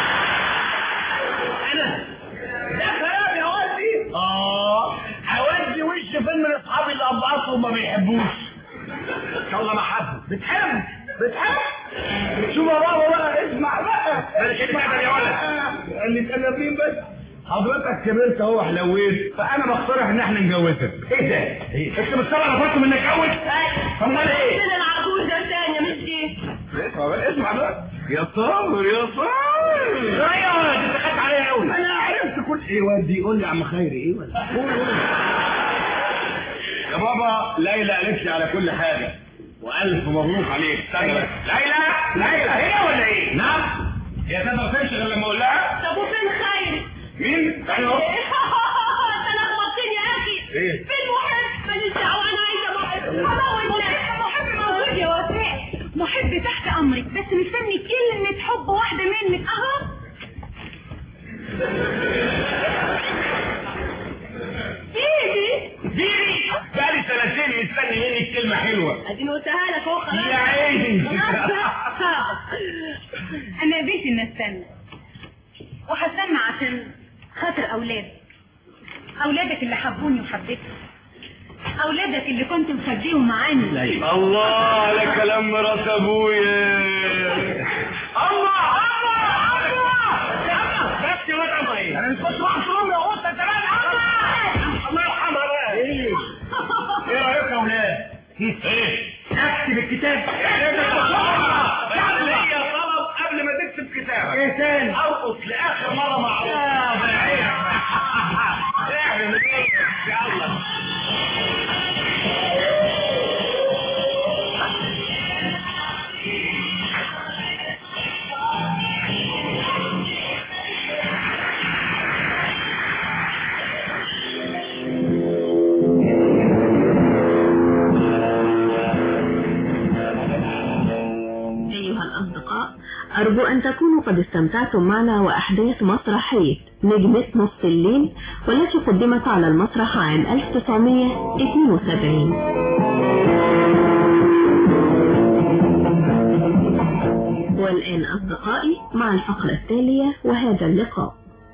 انا ده كلام يا ولدي اه هودي وش فين من اصحابي اللي ابعصهم ما بيحبوش ان شاء الله محبه بتحب بتحب شوف يا بابا بقى اسمع بقى اسمع يا ولد اللي مين بس حضرتك كبرت اهو حلويت فانا بقترح ان احنا نجوزك ايه ده؟ إيه؟ انت مش سامع انا فاكر انك اتجوز؟ امال ايه؟ انا العجوزه الثانيه مش دي اسمع بقى اسمع بقى يا صابر يا صابر ايوه انت خدت عليا قوي انا عرفت كل ايه ودي قول لي يا عم خيري ايه ولا قول قول يا بابا ليلى قالت لي على كل حاجه والف مبروك عليك استنى بس ليلى ليلى هي ولا ايه؟ نعم هي تقدر تمشي غير لما اقول لها طب وفين خيري؟ مين؟ استنى اهو انت لخبطتني يا اخي ايه؟ فين محب؟ ماليش دعوه انا عايزه محب هموت نفسي محب موجود يا وفاء محب تحت امرك بس مستني كلمه حب واحده منك اهو ايه ديري بقالي سنتين مستني منك كلمه حلوه اديني قلتها لك اهو خلاص يا عيني انا قبلت ان استنى وهستنى عشان خاطر اولادي اولادك اللي حبوني وحبيتهم اولادك اللي كنت مخبيهم عني الله ده كلام مرات ابويا الله الله الله بس يا ولد الله ايه انا مش كنت محصور يا قطه كمان الله الله يرحمها بقى ايه ايه رايك يا اولاد ايه اكتب الكتاب ليا طلب قبل ما تكتب كتاب ايه تاني ارقص لاخر مره مع اعمل ايه يلا أيها الأصدقاء أرجو أن تكونوا قد استمتعتم معنا وأحداث مسرحية نجمة نصف الليل والتي قدمت على المسرح عام 1972 والآن أصدقائي مع الفقرة التالية وهذا اللقاء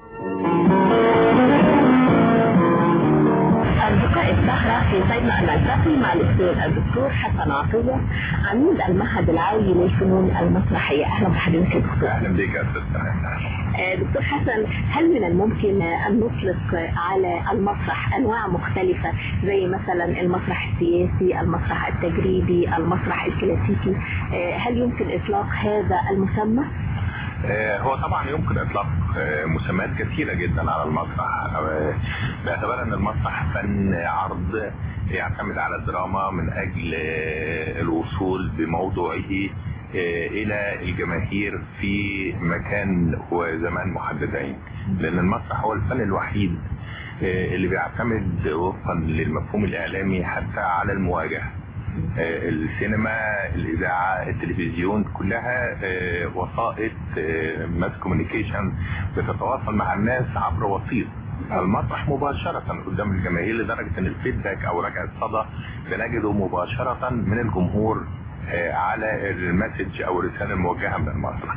أصدقاء السهرة في سيدنا نلتقي مع الأستاذ الدكتور حسن عطية عميد المعهد العالي للفنون المسرحية أهلا بحضرتك يا دكتور اهلا بيك يا استاذ سناء آه، دكتور حسن هل من الممكن آه، أن نطلق آه، على المسرح أنواع مختلفة زي مثلا المسرح السياسي المسرح التجريبي المسرح الكلاسيكي آه، هل يمكن إطلاق هذا المسمى؟ آه، هو طبعا يمكن اطلاق آه، مسميات كثيره جدا على المسرح آه، باعتبار ان المسرح فن عرض يعتمد على الدراما من اجل آه، الوصول بموضوعه آه، الى الجماهير في مكان وزمان محددين لان المسرح هو الفن الوحيد آه، اللي بيعتمد وفقا للمفهوم الاعلامي حتى على المواجهه آه، السينما الاذاعه التلفزيون كلها آه، وسائط ماس كوميونيكيشن بتتواصل مع الناس عبر وسيط المسرح مباشرة قدام الجماهير لدرجة ان الفيدباك او رجع الصدى بنجده مباشرة من الجمهور آه، على المسج او الرسالة الموجهة من المسرح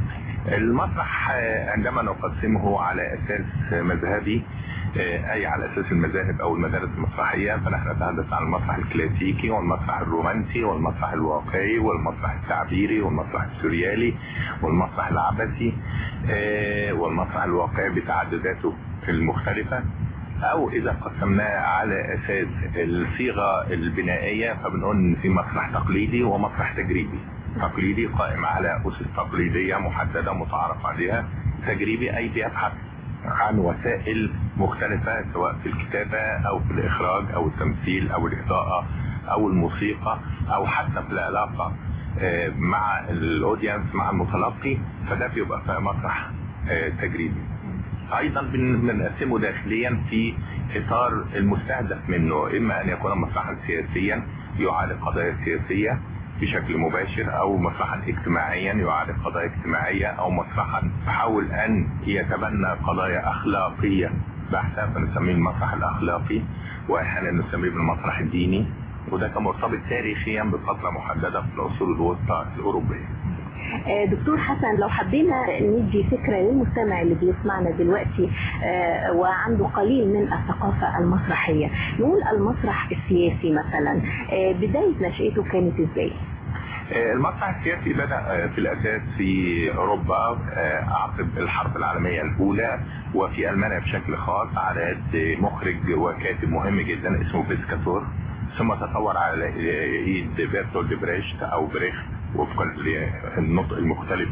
المسرح آه، عندما نقسمه على اساس مذهبي آه، اي على اساس المذاهب او المدارس المسرحيه فنحن نتحدث عن المسرح الكلاسيكي والمسرح الرومانسي والمسرح الواقعي والمسرح التعبيري والمسرح السوريالي والمسرح العبثي آه، والمسرح الواقعي بتعدداته المختلفه او اذا قسمناه على اساس الصيغه البنائيه فبنقول ان في مسرح تقليدي ومسرح تجريبي تقليدي قائم على اسس تقليديه محدده متعارف عليها تجريبي اي بيبحث عن وسائل مختلفة سواء في الكتابة أو في الإخراج أو التمثيل أو الإضاءة أو الموسيقى أو حتى في العلاقة آه، مع الأودينس مع المتلقي فده بيبقى في مسرح آه، تجريبي ايضا بن- بنقسمه داخليا في اطار المستهدف منه اما ان يكون مسرحا سياسيا يعالج قضايا سياسيه بشكل مباشر او مسرحا اجتماعيا يعالج قضايا اجتماعيه او مسرحا يحاول ان يتبنى قضايا اخلاقيه بحته فنسميه المسرح الاخلاقي واحيانا نسميه بالمسرح الديني وده كان مرتبط تاريخيا بفتره محدده في العصور الوسطى الاوروبيه آه، دكتور حسن لو حبينا ندي فكرة للمستمع اللي بيسمعنا دلوقتي آه، وعنده قليل من الثقافة المسرحية نقول المسرح السياسي مثلا آه، بداية نشأته كانت ازاي؟ آه، المسرح السياسي بدأ آه، في الأساس في أوروبا آه، عقب الحرب العالمية الأولى وفي ألمانيا بشكل خاص على يد مخرج وكاتب مهم جدا اسمه بيسكاتور ثم تطور على ايد بيرتولد بريشت او بريخت وفقا للنطق المختلف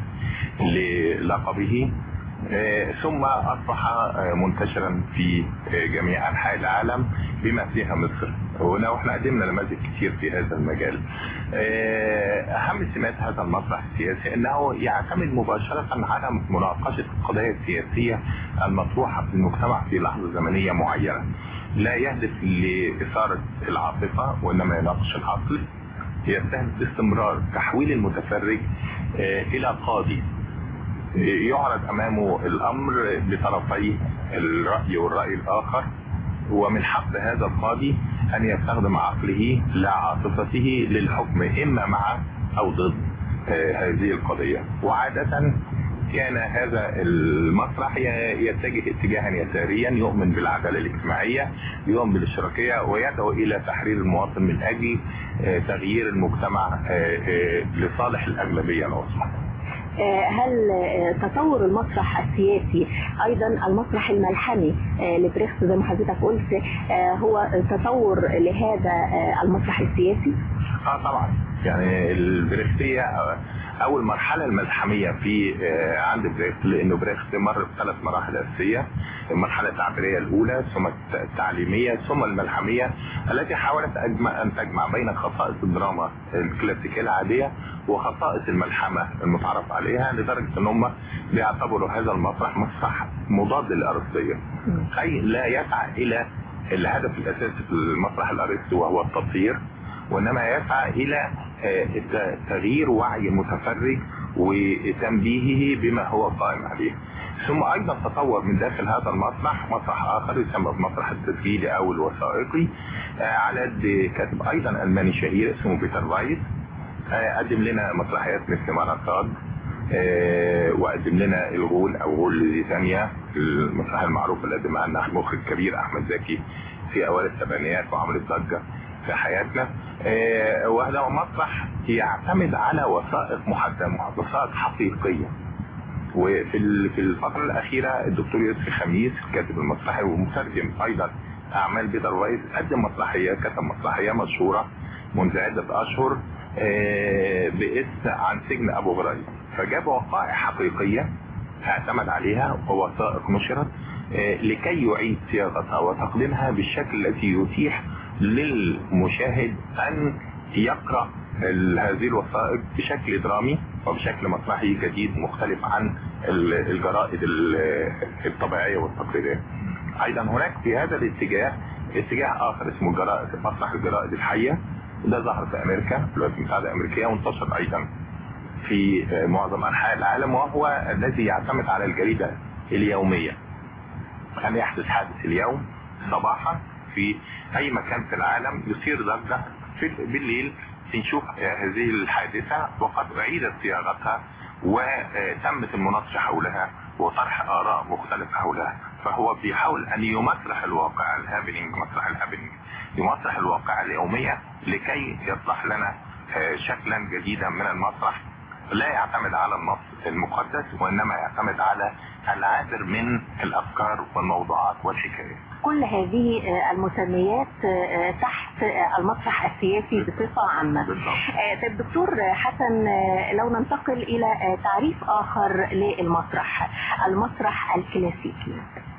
للقبه آه، ثم اصبح آه، منتشرا في آه، جميع انحاء العالم بما فيها مصر هنا واحنا قدمنا نماذج كتير في هذا المجال آه، اهم سمات هذا المسرح السياسي انه يعتمد مباشره على مناقشه القضايا السياسيه المطروحه في المجتمع في لحظه زمنيه معينه لا يهدف لاثاره العاطفه وانما يناقش العقل يستهدف باستمرار تحويل المتفرج آه، الى قاضي يعرض امامه الامر بطرفي الراي والراي الاخر ومن حق هذا القاضي ان يستخدم عقله لا عاطفته للحكم اما مع او ضد آه، هذه القضيه وعاده كان هذا المسرح ي- يتجه اتجاها يساريا يؤمن بالعداله الاجتماعيه يؤمن بالاشتراكيه ويدعو الى تحرير المواطن من اجل آه، تغيير المجتمع آه، آه، لصالح الاغلبيه العظمى آه، هل آه، تطور المسرح السياسي ايضا المسرح الملحمي آه، لبريخت زي ما حضرتك قلت آه، هو تطور لهذا آه، المسرح السياسي اه طبعا يعني البريختية اول مرحلة الملحمية في آه، عند بريخت لانه بريخت مر بثلاث مراحل اساسية المرحلة التعبيرية الاولى ثم التعليمية ثم الملحمية التي حاولت أجمع ان تجمع بين خصائص الدراما الكلاسيكية العادية وخصائص الملحمة المتعارف عليها لدرجة ان هم بيعتبروا هذا المسرح مسرح مضاد للارسطية اي لا يسعى الى الهدف الاساسي في المسرح الارسطي وهو التطهير وانما يسعى الى آه، ت- تغيير وعي المتفرج وتنبيهه بما هو قائم عليه ثم ايضا تطور من داخل هذا المسرح مسرح اخر يسمى المسرح التسجيلي او الوثائقي آه، على يد كاتب ايضا الماني شهير اسمه بيتر رايت آه، قدم لنا مسرحيات مثل ماراتاد آه، وقدم لنا الغول او غول لزيتانيا المسرح المعروف اللي قدمها لنا المخرج الكبير احمد زكي في اوائل السبعينيات وعملت ضجه في حياتنا آه، وهذا مسرح يعتمد على وثائق محدده وثائق حقيقيه وفي ال- في الفترة الأخيرة الدكتور يوسف خميس الكاتب المسرحي ومترجم أيضا أعمال بيتر وايت قدم مسرحية كتب مسرحية مشهورة منذ عدة أشهر آه، باسم عن سجن أبو غريب فجاب وقائع حقيقية اعتمد عليها ووثائق نشرت آه، لكي يعيد صياغتها وتقديمها بالشكل الذي يتيح للمشاهد أن يقرأ ال- هذه الوثائق بشكل درامي وبشكل مسرحي جديد مختلف عن ال- الجرائد ال- الطبيعية والتقليدية ايضا هناك في هذا الاتجاه اتجاه اخر اسمه الجرائد مسرح الجرائد الحية ده ظهر في امريكا في الولايات المتحدة الامريكية وانتشر ايضا في آه، معظم انحاء العالم وهو الذي يعتمد على الجريدة اليومية أن يحدث حادث اليوم صباحا في أي مكان في العالم يثير ضجة في بالليل نشوف هذه الحادثة وقد أعيدت صياغتها وتمت المناقشة حولها وطرح آراء مختلفة حولها فهو بيحاول أن يمسرح الواقع الهابنينج مسرح الهابنينج يمسرح الواقع اليومية لكي يصلح لنا آه، شكلا جديدا من المسرح لا يعتمد على النص المقدس وإنما يعتمد على العابر من الأفكار والموضوعات والحكايات كل هذه آه، المسميات آه، تحت آه، المسرح السياسي بصفة عامة بالضبط آه، طيب دكتور حسن آه، لو ننتقل إلى آه، تعريف آخر للمسرح المسرح الكلاسيكي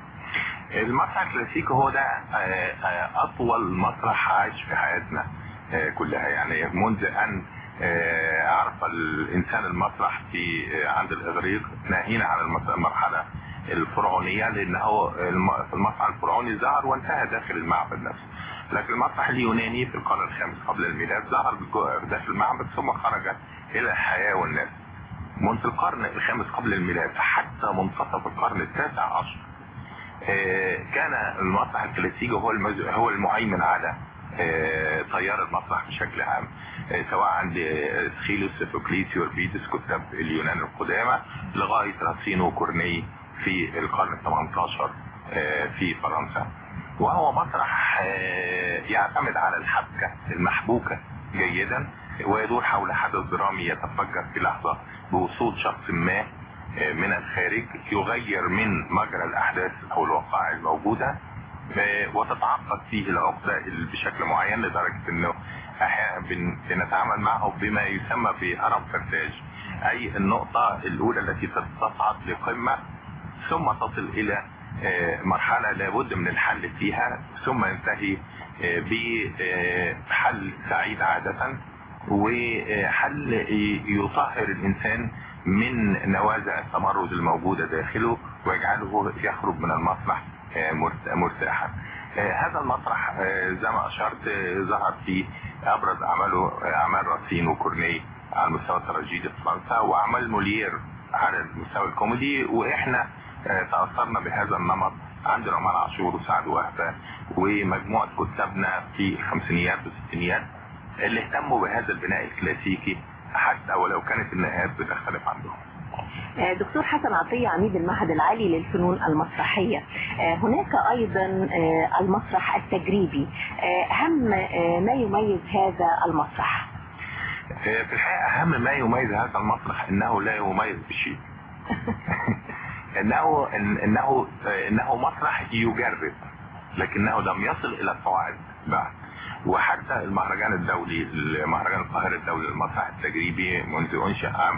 المسرح الكلاسيكي هو ده آه، آه، أطول مسرح عاش في حياتنا آه، كلها يعني منذ أن آه، عرف الإنسان المسرح في آه، عند الإغريق ناهينا عن المس- المرحلة الفرعونية لأنه الم- المسرح الفرعوني ظهر وانتهى داخل المعبد نفسه لكن المسرح اليوناني في القرن الخامس قبل الميلاد ظهر بجو- داخل المعبد ثم خرج إلى الحياة والناس منذ القرن الخامس قبل الميلاد حتى منتصف القرن التاسع عشر آه، كان المسرح الكلاسيكي هو المز... هو المهيمن على آه، تيار المسرح بشكل عام آه، سواء عند آه، سخيلوس سوفوكليس يوربيدس كتاب اليونان القدامى لغاية راسينو وكورني في القرن ال 18 آه، في فرنسا وهو مسرح آه، يعتمد على الحبكة المحبوكة جيدا ويدور حول حدث درامي يتفجر في لحظة بوصول شخص ما آه، من الخارج يغير من مجرى الأحداث أو الوقائع الموجودة آه، وتتعقد فيه العقدة بشكل معين لدرجة انه احيانا بن- بنتعامل معه بما يسمى بهرم فرساج اي النقطة الاولى التي تصعد لقمة ثم تصل الى آه، مرحلة لابد من الحل فيها ثم ينتهي آه، بحل سعيد عادة وحل يطهر الانسان من نوازع التمرد الموجودة داخله ويجعله يخرج من المسرح آه، مرت- مرتاحا آه، هذا المسرح آه، زي ما اشرت آه، ظهر في ابرز اعماله آه، اعمال راسين وكورني على المستوى التراجيدي في فرنسا واعمال مولير على المستوى الكوميدي واحنا آه، تاثرنا بهذا النمط عند نعمان عاشور وسعد وهبه ومجموعه كتابنا في الخمسينيات والستينيات اللي اهتموا بهذا البناء الكلاسيكي حتى ولو كانت النهايات بتختلف عندهم آه، دكتور حسن عطية عميد المعهد العالي للفنون المسرحية آه، هناك أيضا آه، المسرح التجريبي آه، أهم آه، ما يميز هذا المسرح آه، في الحقيقة أهم ما يميز هذا المسرح أنه لا يميز بشيء انه إن- انه انه مسرح يجرب لكنه لم يصل الى الصواعد بعد وحتى المهرجان الدولي مهرجان القاهرة الدولي للمسرح التجريبي منذ انشأ عام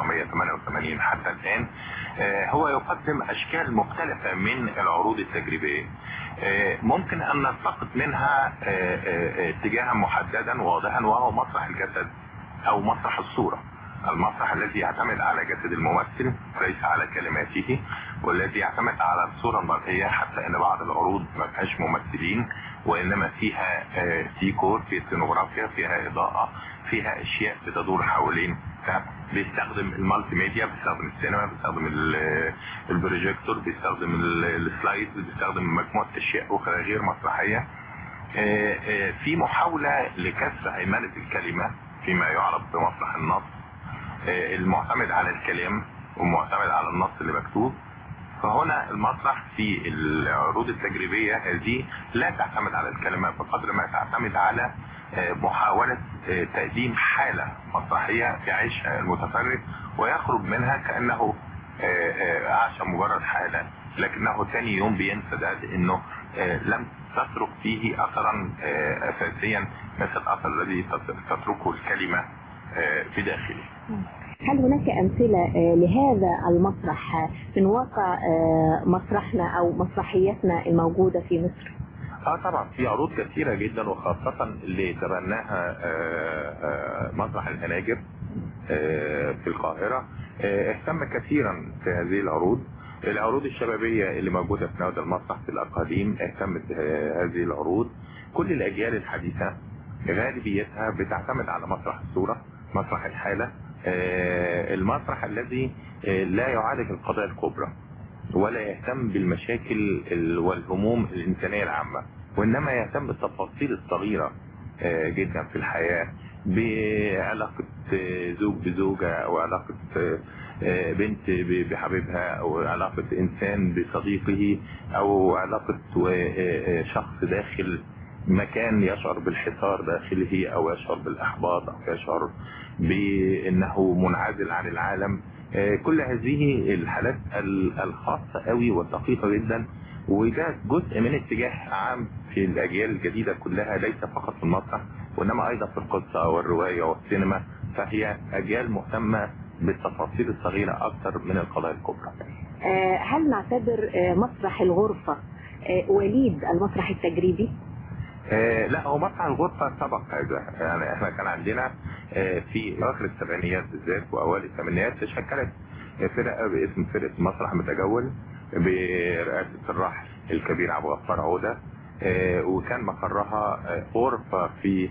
1988 حتى الان آه، هو يقدم اشكال مختلفة من العروض التجريبية آه، ممكن ان نلتقط منها آه، آه، اتجاها محددا واضحا وهو مسرح الجسد او مسرح الصورة المسرح الذي يعتمد على جسد الممثل وليس على كلماته والذي يعتمد على الصورة المرئية حتى ان بعض العروض ما فيهاش ممثلين وانما فيها آه، ديكور في سينوغرافيا فيها اضاءة فيها اشياء بتدور حوالين بيستخدم المالتي ميديا بيستخدم السينما بيستخدم ال- البروجيكتور بيستخدم ال- السلايد بيستخدم مجموعة اشياء اخرى غير مسرحية آه، آه، في محاولة لكسر هيمنة الكلمة فيما يعرف بمسرح النص آه، المعتمد على الكلام ومعتمد على النص اللي مكتوب فهنا المسرح في العروض التجريبية هذه لا تعتمد على الكلمة بقدر ما تعتمد على آه، محاولة آه، تقديم حالة مسرحية يعيشها المتفرج ويخرج منها كأنه آه، آه، عاش مجرد حالة لكنه ثاني يوم بينسى ده لأنه آه، لم تترك فيه أثرا آه، أساسيا مثل الأثر الذي تت- تتركه الكلمة آه، في داخله هل هناك أمثلة آه، لهذا المسرح آه، من واقع آه، مسرحنا أو مسرحيتنا الموجودة في مصر؟ اه طبعا في عروض كثيرة جدا وخاصة اللي تبناها آه، آه، مسرح الهناجر آه، في القاهرة آه، اهتم كثيرا في هذه العروض العروض الشبابية اللي موجودة في نوادي المسرح في الأقاليم اهتمت بهذه العروض كل الأجيال الحديثة غالبيتها بتعتمد على مسرح الصورة مسرح الحالة آه، المسرح الذي آه، لا يعالج القضايا الكبرى ولا يهتم بالمشاكل ال- والهموم الإنسانية العامة وإنما يهتم بالتفاصيل الصغيرة آه، جدا في الحياة بعلاقة آه، زوج بزوجة أو علاقة آه، آه، بنت ب- بحبيبها أو علاقة إنسان بصديقه أو علاقة و- آه، آه، شخص داخل مكان يشعر بالحصار داخله أو يشعر بالإحباط أو يشعر بأنه منعزل عن العالم آه، كل هذه الحالات ال- الخاصة قوي والدقيقة جدا وده جزء من اتجاه عام في الأجيال الجديدة كلها ليس فقط في المسرح وإنما أيضا في القصة والرواية والسينما فهي أجيال مهتمة بالتفاصيل الصغيرة أكثر من القضايا الكبرى آه، هل نعتبر آه، مسرح الغرفة آه، وليد المسرح التجريبي؟ آه لا هو مسرح الغرفة سبق هذا يعني احنا كان عندنا آه في اواخر السبعينيات بالذات واوائل الثمانينات تشكلت فرقة باسم فرقة مسرح متجول برئاسة الراحل الكبير عبد الغفار عودة آه وكان مقرها آه غرفة في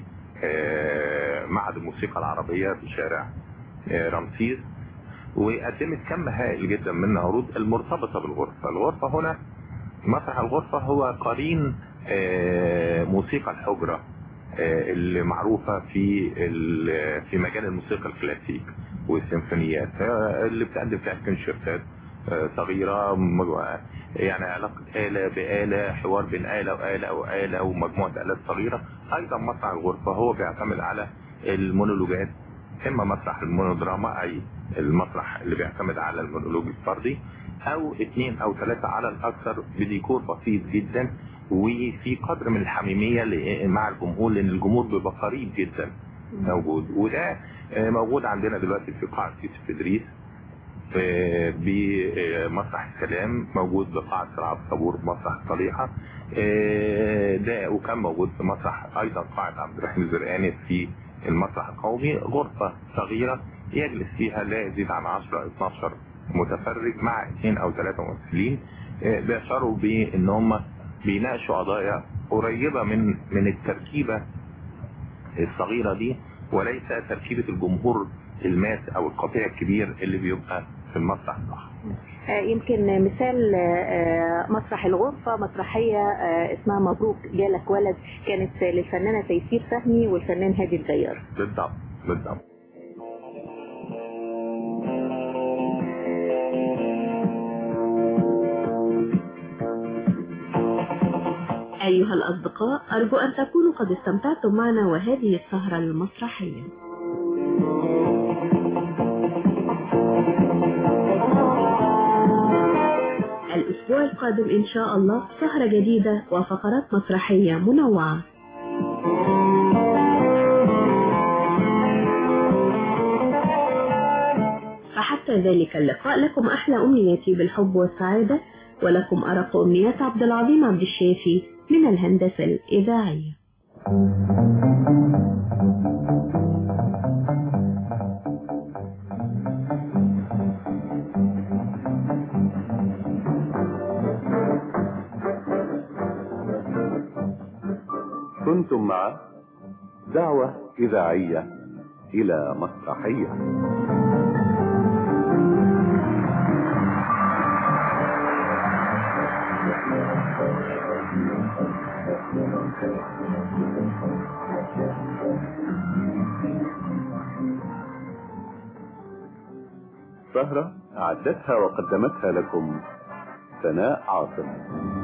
آه معهد الموسيقى العربية في شارع آه رمسيس وقدمت كم هائل جدا من العروض المرتبطة بالغرفة الغرفة هنا مسرح الغرفة هو قرين آه، موسيقى الحجرة آه، اللي معروفة في ال- في مجال الموسيقى الكلاسيك والسيمفونيات آه، اللي بتقدم فيها كونشيرتات آه، صغيرة مجموعة- يعني علاقة آلة بآلة حوار بين آلة وآلة وآلة ومجموعة آلات صغيرة أيضا مسرح الغرفة هو بيعتمد على المونولوجات إما مسرح المونودراما أي المسرح اللي بيعتمد على المونولوج الفردي أو اثنين أو ثلاثة على الأكثر بديكور بسيط جدا وفي قدر من الحميمية ل- مع الجمهور لأن الجمهور بيبقى قريب جدا موجود وده آه، موجود عندنا دلوقتي في قاعة يوسف إدريس آه، بمسرح السلام موجود بقاعة سرعة الطابور مسرح الصليحة آه، ده وكان موجود في مسرح أيضا قاعة عبد الرحيم الزرقاني في المسرح القومي غرفة صغيرة يجلس فيها لا يزيد عن 10 أو 12 متفرج مع اثنين أو ثلاثة ممثلين آه، بيشعروا بأن هم بيناقشوا قضايا قريبة من من التركيبة الصغيرة دي وليس تركيبة الجمهور الماس او القطيع الكبير اللي بيبقى في المسرح الضخم آه، يمكن مثال آه، مسرح الغرفة مسرحية آه، اسمها مبروك جالك ولد كانت للفنانة تيسير فهمي والفنان هادي الجيار بالضبط بالضبط أيها الأصدقاء أرجو أن تكونوا قد استمتعتم معنا وهذه السهرة المسرحية الأسبوع القادم إن شاء الله سهرة جديدة وفقرات مسرحية منوعة فحتى ذلك اللقاء لكم أحلى أمنياتي بالحب والسعادة ولكم أرق أمنيات عبد العظيم عبد الشافي من الهندسة الإذاعية كنتم مع دعوة إذاعية إلى مسرحية سهرة أعدتها وقدمتها لكم سناء عاصم